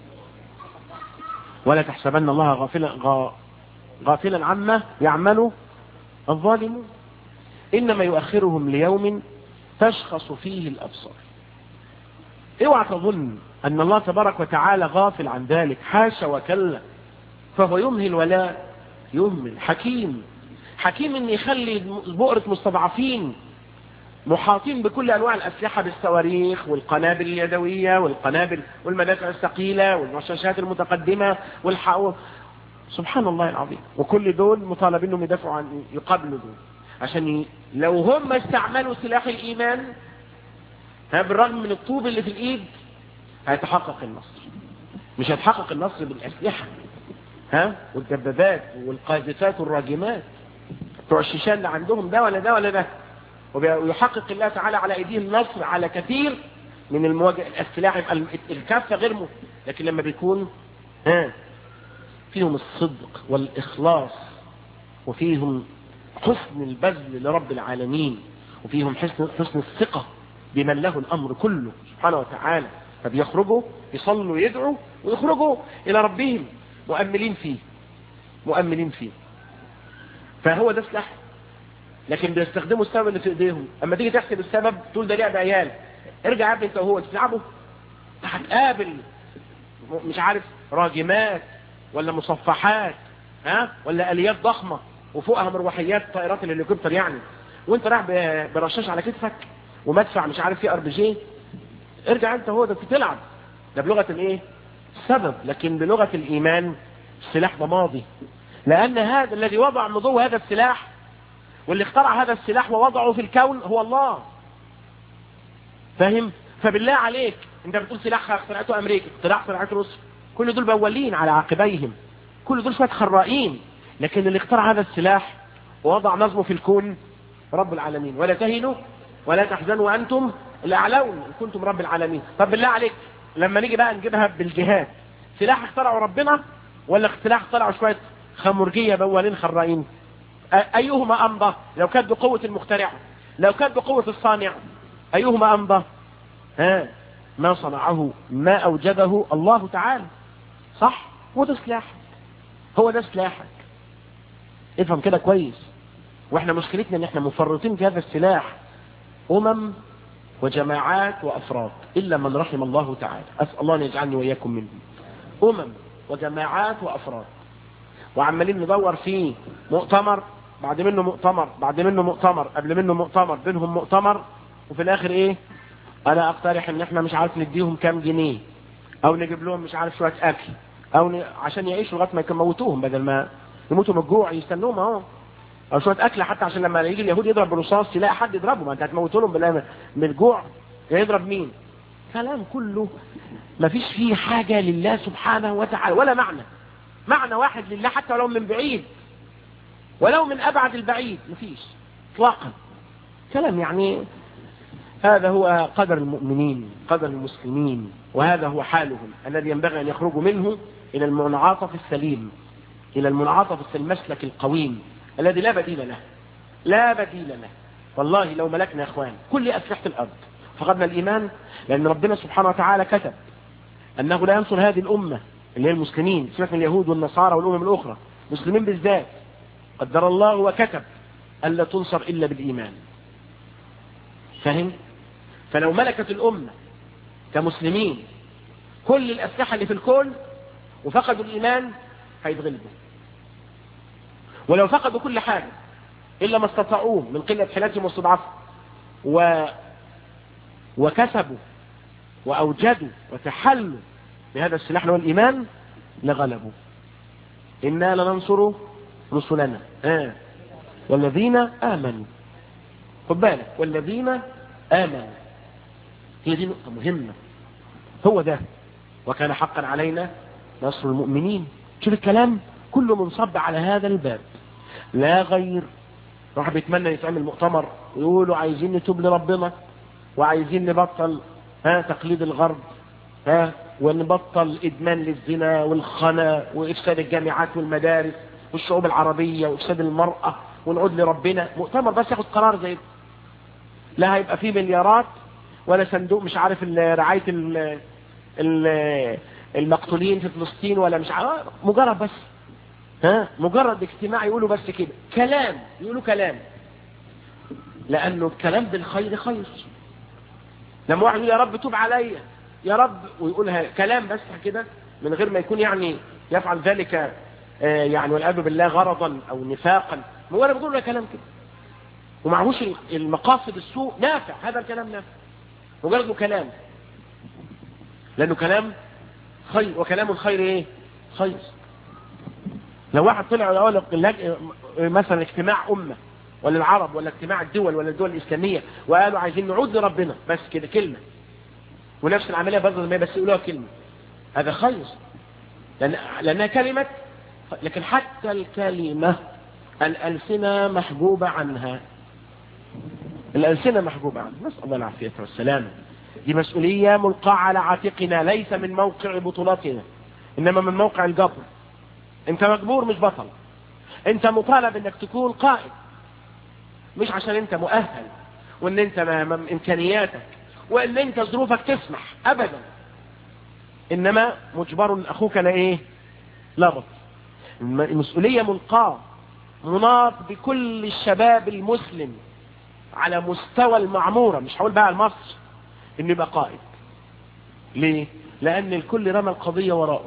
Speaker 2: ولا تحسبن الله غافلا غافلا عما يعمل الظالمون انما يؤخرهم ليوم تشخص فيه الابصار اوعى تظن ان الله تبارك وتعالى غافل عن ذلك حاشا وكلا فهو يمهل ولا يهمل حكيم حكيم ان يخلي بؤرة مستضعفين محاطين بكل انواع الاسلحة بالصواريخ والقنابل اليدوية والقنابل والمدافع الثقيلة والرشاشات المتقدمة والحاو سبحان الله العظيم وكل دول مطالبين انهم يدافعوا عن يقابلوا دول عشان ي... لو هم استعملوا سلاح الايمان ها بالرغم من الطوب اللي في الايد هيتحقق النصر مش هيتحقق النصر بالاسلحة ها والدبابات والقاذفات والراجمات بتوع الشيشان اللي عندهم ده ولا ده ولا ده ويحقق الله تعالى على ايديهم النصر على كثير من المواجهة السلاح يبقى الكافة غير مه. لكن لما بيكون ها فيهم الصدق والإخلاص وفيهم حسن البذل لرب العالمين وفيهم حسن, حسن الثقة بمن له الأمر كله سبحانه وتعالى فبيخرجوا يصلوا ويدعوا ويخرجوا إلى ربهم مؤملين فيه مؤملين فيه فهو ده سلاح لكن بيستخدموا السبب اللي في ايديهم اما تيجي تحسب السبب تقول ده لعب عيال ارجع يا ابني انت وهو تلعبوا هتقابل مش عارف راجمات ولا مصفحات ها ولا اليات ضخمه وفوقها مروحيات طائرات الهليكوبتر يعني وانت رايح برشاش على كتفك ومدفع مش عارف فيه ار بي جي ارجع انت هو ده بتلعب ده بلغه الايه السبب لكن بلغه الايمان السلاح ده ماضي لان هذا الذي وضع نضو هذا السلاح واللي اخترع هذا السلاح ووضعه في الكون هو الله فاهم فبالله عليك انت بتقول سلاح اخترعته امريكا اختراع اخترعته روسيا كل دول بولين على عقبيهم كل دول شويه خرائين لكن اللي اخترع هذا السلاح ووضع نظمه في الكون رب العالمين ولا تهنوا ولا تحزنوا وانتم الاعلون ان كنتم رب العالمين طب بالله عليك لما نيجي بقى نجيبها بالجهاد سلاح اخترعه ربنا ولا سلاح اخترعه شويه خمرجيه بولين خرائين أيهما أمضى لو كانت بقوة المخترع لو كانت بقوة الصانع أيهما أمضى ها ما صنعه ما أوجده الله تعالى صح وده سلاحك هو ده سلاحك افهم كده كويس واحنا مشكلتنا ان احنا مفرطين في هذا السلاح امم وجماعات وافراد الا من رحم الله تعالى اسال الله ان يجعلني واياكم منهم امم وجماعات وافراد وعمالين ندور في مؤتمر بعد منه مؤتمر بعد منه مؤتمر قبل منه مؤتمر بينهم مؤتمر وفي الاخر ايه انا اقترح ان احنا مش عارف نديهم كام جنيه او نجيب لهم مش عارف شويه اكل او ن... عشان يعيشوا لغايه ما يموتوهم بدل ما يموتوا من الجوع يستنوهم اهو او شويه اكل حتى عشان لما يجي اليهود يضرب برصاص يلاقي حد يضربه ما انت هتموت لهم بلا من الجوع يضرب مين كلام كله ما فيش فيه حاجه لله سبحانه وتعالى ولا معنى معنى واحد لله حتى ولو من بعيد ولو من أبعد البعيد مفيش اطلاقا كلام يعني هذا هو قدر المؤمنين قدر المسلمين وهذا هو حالهم الذي ينبغي أن يخرجوا منه إلى المنعطف السليم إلى المنعطف المسلك القويم الذي لا بديل له لا بديل له والله لو ملكنا يا اخوان كل أسلحة الأرض فقدنا الإيمان لأن ربنا سبحانه وتعالى كتب أنه لا ينصر هذه الأمة اللي هي المسلمين سمعت من اليهود والنصارى والأمم الأخرى مسلمين بالذات قدر الله وكتب ألا تنصر إلا بالإيمان فهم؟ فلو ملكت الأمة كمسلمين كل الأسلحة اللي في الكون وفقدوا الإيمان هيتغلبوا ولو فقدوا كل حاجة إلا ما استطاعوه من قلة حيلتهم واستضعافهم و... وكسبوا وأوجدوا وتحلوا بهذا السلاح اللي هو الإيمان لغلبوا إنا لننصر رسلنا آه. والذين آمنوا خد بالك والذين آمنوا هي دي نقطة مهمة هو ده وكان حقا علينا نصر المؤمنين شوف الكلام كله منصب على هذا الباب لا غير واحد بيتمنى يتعمل مؤتمر ويقولوا عايزين نتوب لربنا وعايزين نبطل ها تقليد الغرب ها ونبطل ادمان للزنا والخنا وافساد الجامعات والمدارس والشعوب العربية وافساد المرأة ونعود لربنا مؤتمر بس ياخد قرار زي ده لا هيبقى فيه مليارات ولا صندوق مش عارف ال- رعاية ال- ال- المقتولين في فلسطين ولا مش عارف مجرد بس ها مجرد اجتماع يقولوا بس كده كلام يقولوا كلام لانه الكلام بالخير خير لما واحد يقول يا رب توب عليا يا رب ويقولها كلام بس كده من غير ما يكون يعني يفعل ذلك آه، يعني والعياذ بالله غرضا او نفاقا هو انا بقول له كلام كده ومعهوش المقاصد السوء نافع هذا الكلام نافع مجرد إنه كلام لانه كلام خير وكلام الخير ايه خير لو واحد طلع ويقول لك اللج- مثلا اجتماع امه ولا العرب ولا اجتماع الدول ولا الدول الاسلاميه وقالوا عايزين نعود لربنا بس كده كلمه ونفس العمليه برضه ما بس يقولوها كلمه هذا خير لأن لانها كلمه لكن حتى الكلمه الالسنه محجوبه عنها الالسنه محجوبه عنها نسال الله العافيه والسلامه دي مسؤوليه ملقاه على عاتقنا ليس من موقع بطولتنا انما من موقع الجبر انت مجبور مش بطل انت مطالب انك تكون قائد مش عشان انت مؤهل وان انت ما ما امكانياتك وان انت ظروفك تسمح ابدا انما مجبر اخوك لا ايه لا بطل الم- المسؤولية ملقاة مناط بكل الشباب المسلم على مستوى المعمورة مش هقول بقى مصر انه يبقى قائد ليه لان الكل رمى القضية وراءه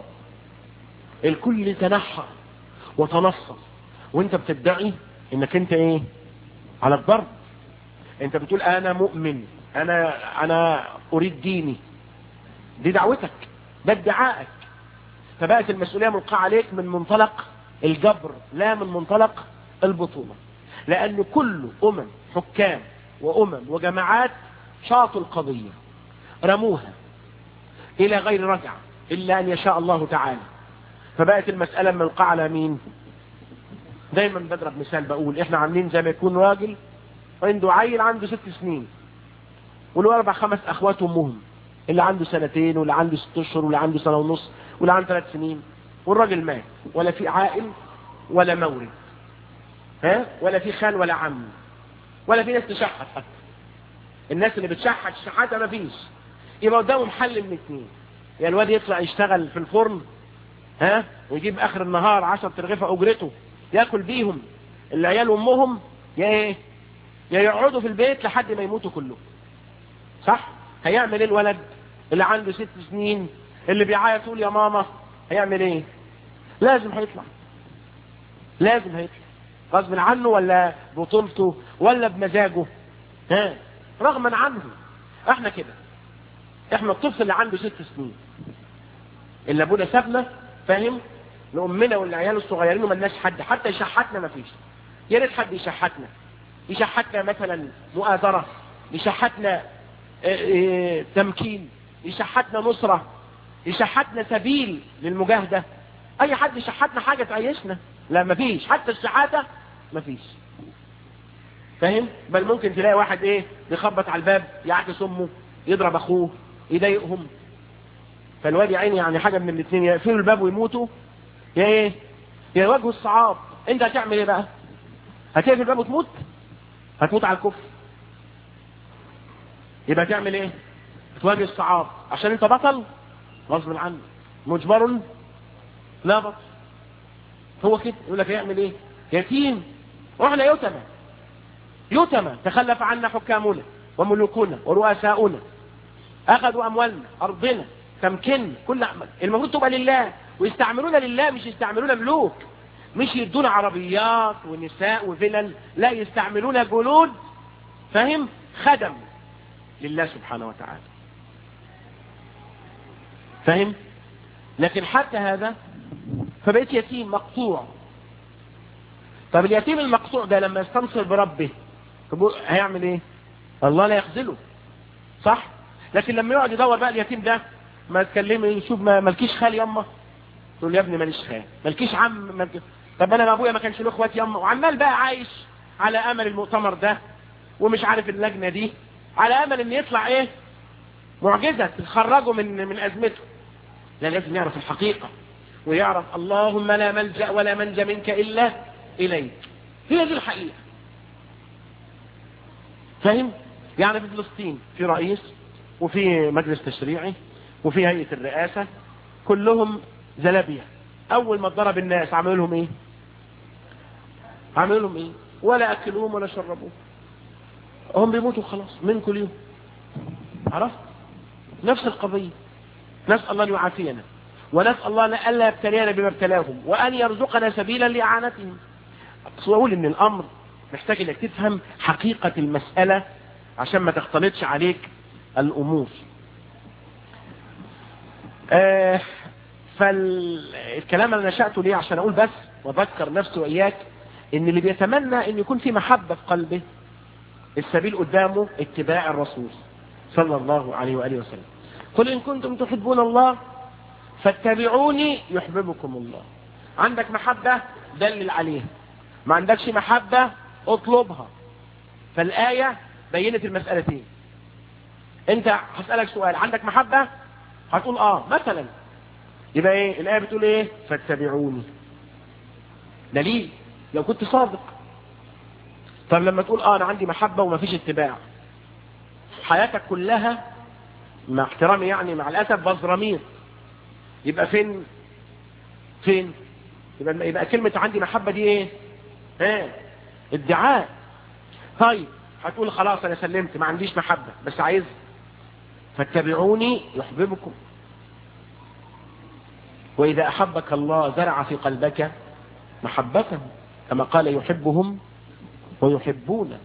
Speaker 2: الكل تنحى وتنصر وانت بتدعي انك انت ايه على الضرب انت بتقول انا مؤمن انا انا اريد ديني دي دعوتك ده ادعائك فبقت المسؤولية ملقاة عليك من منطلق الجبر لا من منطلق البطولة لأن كل أمم حكام وأمم وجماعات شاطوا القضية رموها إلى غير رجعة إلا أن يشاء الله تعالى فبقت المسألة ملقاة على مين دايما بضرب مثال بقول احنا عاملين زي ما يكون راجل عنده عيل عنده ست سنين وله اربع خمس اخوات امهم اللي عنده سنتين واللي عنده ست اشهر واللي عنده سنه ونص واللي عنده ثلاث سنين والراجل مات ولا في عائل ولا مورد ها ولا في خال ولا عم ولا في ناس تشحت حتى الناس اللي بتشحت الشحاتة ما فيش يبقى قدامهم حل من اثنين يا الواد يطلع يشتغل في الفرن ها ويجيب اخر النهار 10 ترغيفه اجرته ياكل بيهم العيال وامهم يا ايه يا يقعدوا في البيت لحد ما يموتوا كلهم صح هيعمل ايه الولد اللي عنده ست سنين اللي بيعيط يقول يا ماما هيعمل ايه لازم هيطلع لازم هيطلع غصب عنه ولا بطولته ولا بمزاجه ها رغما عنه احنا كده احنا الطفل اللي عنده ست سنين اللي ابونا سابنا فاهم لامنا والعيال الصغيرين وملناش حد حتى يشحتنا ما فيش يا ريت حد يشحتنا يشحتنا مثلا مؤازره يشحتنا اه، اه، تمكين يشحتنا نصره يشحتنا سبيل للمجاهده اي حد يشحتنا حاجه تعيشنا لا ما فيش حتى الشحاته ما فيش فاهم بل ممكن تلاقي واحد ايه يخبط على الباب يعكس امه يضرب اخوه يضايقهم فالواد يا عيني يعني حاجه من الاثنين يقفلوا الباب ويموتوا يا ايه يا يواجهوا الصعاب انت هتعمل ايه بقى هتقفل الباب وتموت هتموت على الكفر يبقى تعمل ايه تواجه الصعاب عشان انت بطل غصب عنك مجبر لا بطل هو كده يقول لك يعمل ايه يتيم واحنا يتمى يتمى تخلف عنا حكامنا وملوكنا ورؤساؤنا اخذوا اموالنا ارضنا تمكن كل عمل المفروض تبقى لله ويستعملونا لله مش يستعملونا ملوك مش يدونا عربيات ونساء وفلل لا يستعملونا جنود فاهم خدم لله سبحانه وتعالى فاهم لكن حتى هذا فبقيت يتيم مقطوع طب اليتيم المقطوع ده لما يستنصر بربه طب هيعمل ايه الله لا يخذله صح لكن لما يقعد يدور بقى اليتيم ده ما تكلمه يشوف ما مالكيش خال يما تقول له يا ابني ماليش خال مالكيش عم مالك... طب انا ابويا ما كانش له اخوات يما وعمال بقى عايش على امل المؤتمر ده ومش عارف اللجنه دي على امل ان يطلع ايه معجزه تخرجه من من ازمته لا لازم يعرف الحقيقه ويعرف اللهم لا ملجا ولا منجا منك الا اليك هي دي الحقيقه فاهم يعني في فلسطين في رئيس وفي مجلس تشريعي وفي هيئه الرئاسه كلهم زلابيه اول ما ضرب الناس عملوا لهم ايه عملوا لهم ايه ولا اكلوهم ولا شربوهم هم بيموتوا خلاص من كل يوم عرفت نفس القضيه نسال الله ان يعافينا ونسال الله ان الا يبتلينا بما ابتلاهم وان يرزقنا سبيلا لاعانتهم اقول ان الامر محتاج انك تفهم حقيقه المساله عشان ما تختلطش عليك الامور آه فالكلام اللي نشأته ليه عشان اقول بس واذكر نفسي واياك ان اللي بيتمنى ان يكون في محبة في قلبه السبيل قدامه اتباع الرسول صلى الله عليه وآله وسلم قل إن كنتم تحبون الله فاتبعوني يحببكم الله عندك محبة دلل عليها ما عندكش محبة اطلبها فالآية بينت المسألتين انت هسألك سؤال عندك محبة هتقول اه مثلا يبقى ايه الآية بتقول ايه فاتبعوني دليل لو كنت صادق طب لما تقول اه انا عندي محبة ومفيش اتباع حياتك كلها مع احترامي يعني مع الاسف بزرامير يبقى فين فين يبقى يبقى كلمة عندي محبة دي ايه ايه ادعاء طيب هتقول خلاص انا سلمت ما عنديش محبة بس عايز فاتبعوني يحببكم وإذا أحبك الله زرع في قلبك محبته كما قال يحبهم ويحبون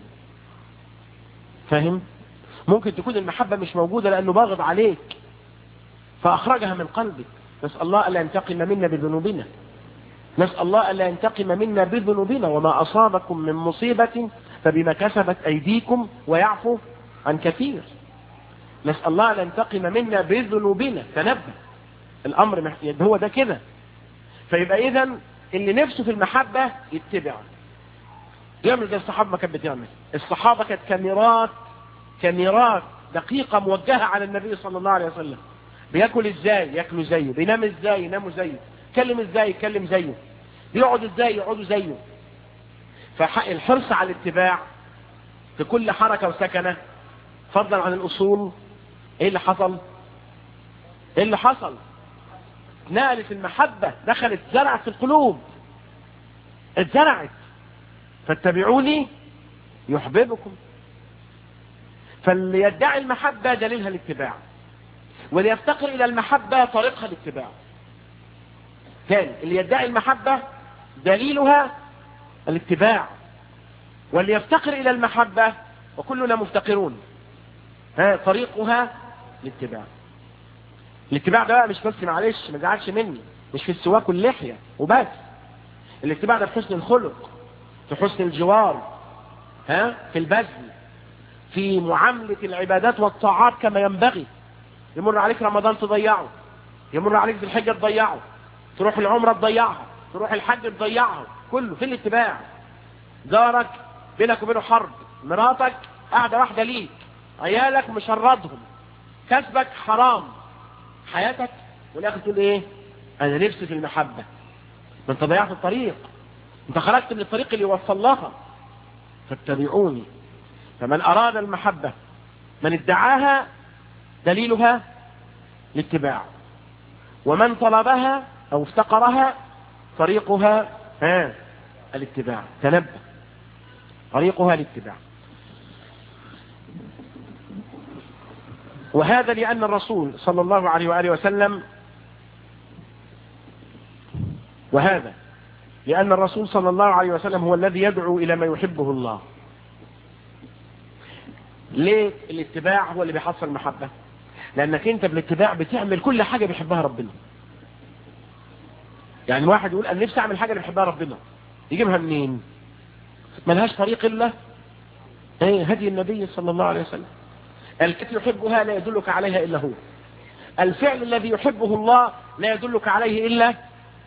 Speaker 2: فاهم ممكن تكون المحبة مش موجودة لأنه باغض عليك فأخرجها من قلبك نسأل الله ألا ينتقم منا بذنوبنا نسأل الله ألا ينتقم منا بذنوبنا وما أصابكم من مصيبة فبما كسبت أيديكم ويعفو عن كثير نسأل الله ألا ينتقم منا بذنوبنا تنبه الأمر هو ده كده فيبقى إذا اللي نفسه في المحبة يتبع يعمل زي الصحابة ما كانت بتعمل الصحابة كانت كاميرات كاميرات دقيقة موجهة على النبي صلى الله عليه وسلم بياكل ازاي ياكلوا زيه بينام ازاي يناموا زيه يتكلم ازاي يتكلم زيه بيقعد ازاي يقعدوا زيه فالحرص على الاتباع في كل حركة وسكنة فضلا عن الأصول ايه اللي حصل ايه اللي حصل نقلت المحبة دخلت زرعت في القلوب اتزرعت فاتبعوني يحببكم فاللي يدعي المحبة دليلها الاتباع واللي يفتقر إلى المحبة طريقها الاتباع ثاني اللي يدعي المحبة دليلها الاتباع واللي يفتقر إلى المحبة وكلنا مفتقرون ها طريقها الاتباع الاتباع ده مش بس معلش ما تزعلش مني مش في السواك واللحية وبس الاتباع ده في حسن الخلق في حسن الجوار ها في البذل في معاملة العبادات والطاعات كما ينبغي يمر عليك رمضان تضيعه يمر عليك ذي الحجة تضيعه تروح العمرة تضيعها تروح الحج تضيعها كله في الاتباع جارك بينك وبينه حرب مراتك قاعدة واحدة ليك عيالك مشردهم كسبك حرام حياتك والاخر تقول ايه انا نفسي في المحبة ما انت ضيعت الطريق انت خرجت من الطريق اللي يوصل لها فاتبعوني فمن اراد المحبة من ادعاها دليلها الاتباع ومن طلبها او افتقرها طريقها ها الاتباع تنبه طريقها الاتباع وهذا لأن الرسول صلى الله عليه وآله وسلم وهذا لأن الرسول صلى الله عليه وسلم هو الذي يدعو إلى ما يحبه الله ليه الاتباع هو اللي بيحصل المحبة لأنك أنت بالاتباع بتعمل كل حاجة بيحبها ربنا يعني واحد يقول أنا نفسي أعمل حاجة اللي بيحبها ربنا يجيبها منين ملهاش طريق إلا ايه هدي النبي صلى الله عليه وسلم التي يحبها لا يدلك عليها إلا هو الفعل الذي يحبه الله لا يدلك عليه إلا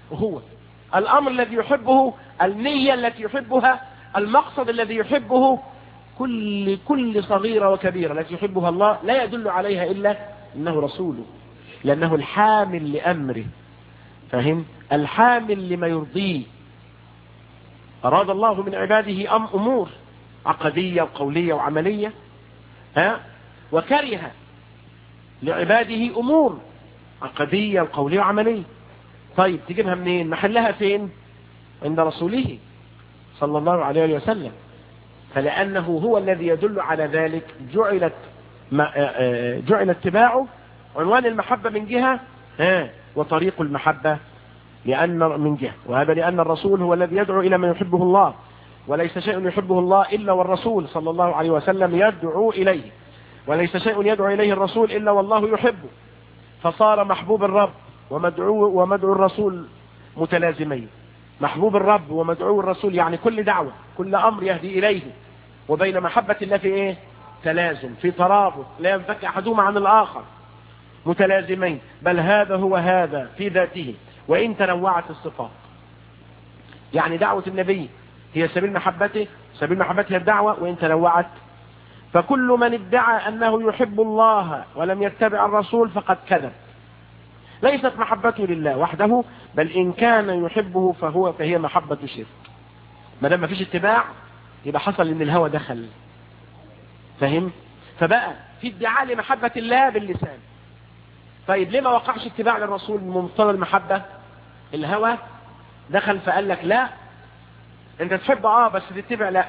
Speaker 2: هو الأمر الذي يحبه النية التي يحبها المقصد الذي يحبه كل كل صغيرة وكبيرة التي يحبها الله لا يدل عليها إلا إنه رسوله لأنه الحامل لأمره فهم الحامل لما يرضيه أراد الله من عباده أم أمور عقدية وقولية وعملية ها وكره لعباده أمور عقدية وقولية وعملية طيب تجيبها منين محلها فين عند رسوله صلى الله عليه وسلم فلأنه هو الذي يدل على ذلك جعلت جعل اتباعه عنوان المحبة من جهة ها وطريق المحبة لأن من جهة وهذا لأن الرسول هو الذي يدعو إلى ما يحبه الله وليس شيء يحبه الله إلا والرسول صلى الله عليه وسلم يدعو إليه وليس شيء يدعو إليه الرسول إلا والله يحبه فصار محبوب الرب ومدعو ومدعو الرسول متلازمين محبوب الرب ومدعو الرسول يعني كل دعوة كل أمر يهدي إليه وبين محبة الله في إيه تلازم في ترابط لا ينفك أحدهما عن الآخر متلازمين بل هذا هو هذا في ذاته وإن تنوعت الصفات يعني دعوة النبي هي سبيل محبته سبيل محبته الدعوة وإن تنوعت فكل من ادعى أنه يحب الله ولم يتبع الرسول فقد كذب ليست محبته لله وحده بل إن كان يحبه فهو فهي محبة شرك ما دام ما فيش اتباع يبقى حصل ان الهوى دخل فهم فبقى في ادعاء لمحبة الله باللسان طيب ليه ما وقعش اتباع للرسول من مقتضى المحبة الهوى دخل فقال لك لا انت تحب اه بس تتبع لا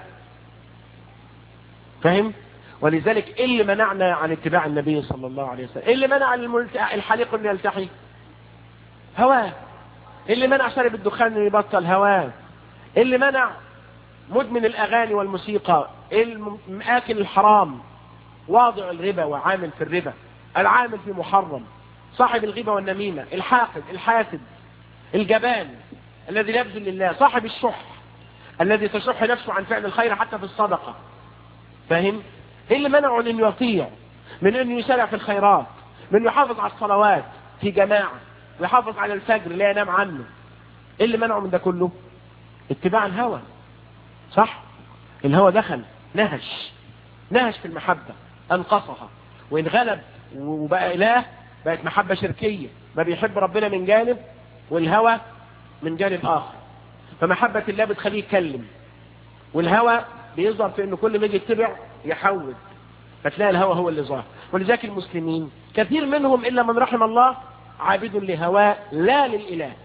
Speaker 2: فهم ولذلك ايه اللي منعنا عن اتباع النبي صلى الله عليه وسلم ايه اللي منع الحليق انه يلتحي هواه ايه اللي منع شارب الدخان انه يبطل هواه ايه اللي منع مدمن الاغاني والموسيقى اكل الحرام واضع الربا وعامل في الربا العامل في محرم صاحب الغيبة والنميمة الحاقد الحاسد الجبان الذي لا يبذل لله صاحب الشح الذي تشح نفسه عن فعل الخير حتى في الصدقة فاهم ايه اللي منعه من انه يطيع من انه يسارع في الخيرات من انه يحافظ على الصلوات في جماعة ويحافظ على الفجر لا ينام عنه ايه اللي منعه من ده كله اتباع الهوى صح الهوى دخل نهش نهش في المحبة انقصها وان غلب وبقى اله بقت محبة شركية ما بيحب ربنا من جانب والهوى من جانب اخر فمحبة الله بتخليه يتكلم والهوى بيظهر في انه كل ما يجي يتبع يحول فتلاقي الهوى هو اللي ظاهر ولذلك المسلمين كثير منهم الا من رحم الله عابد لهواه لا للاله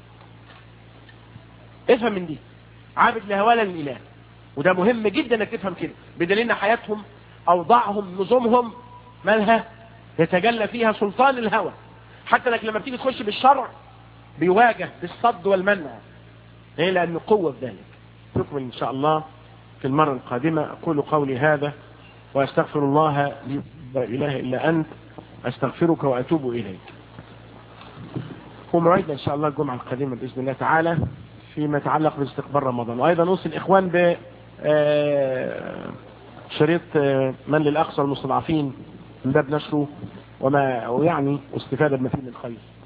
Speaker 2: افهم من دي عابد لهواه لا للاله وده مهم جدا انك تفهم كده بدليل ان حياتهم اوضاعهم نظامهم مالها يتجلى فيها سلطان الهوى حتى انك لما بتيجي تخش بالشرع بيواجه بالصد والمنع ايه لان قوه في ذلك نكمل ان شاء الله في المرة القادمة أقول قولي هذا وأستغفر الله لي لا إله إلا أنت أستغفرك وأتوب إليك وموعدنا إن شاء الله الجمعة القادمة بإذن الله تعالى فيما يتعلق باستقبال رمضان وأيضا نوصي الإخوان ب شريط من للأقصى المستضعفين من باب نشره وما ويعني واستفادة بما فيه من خير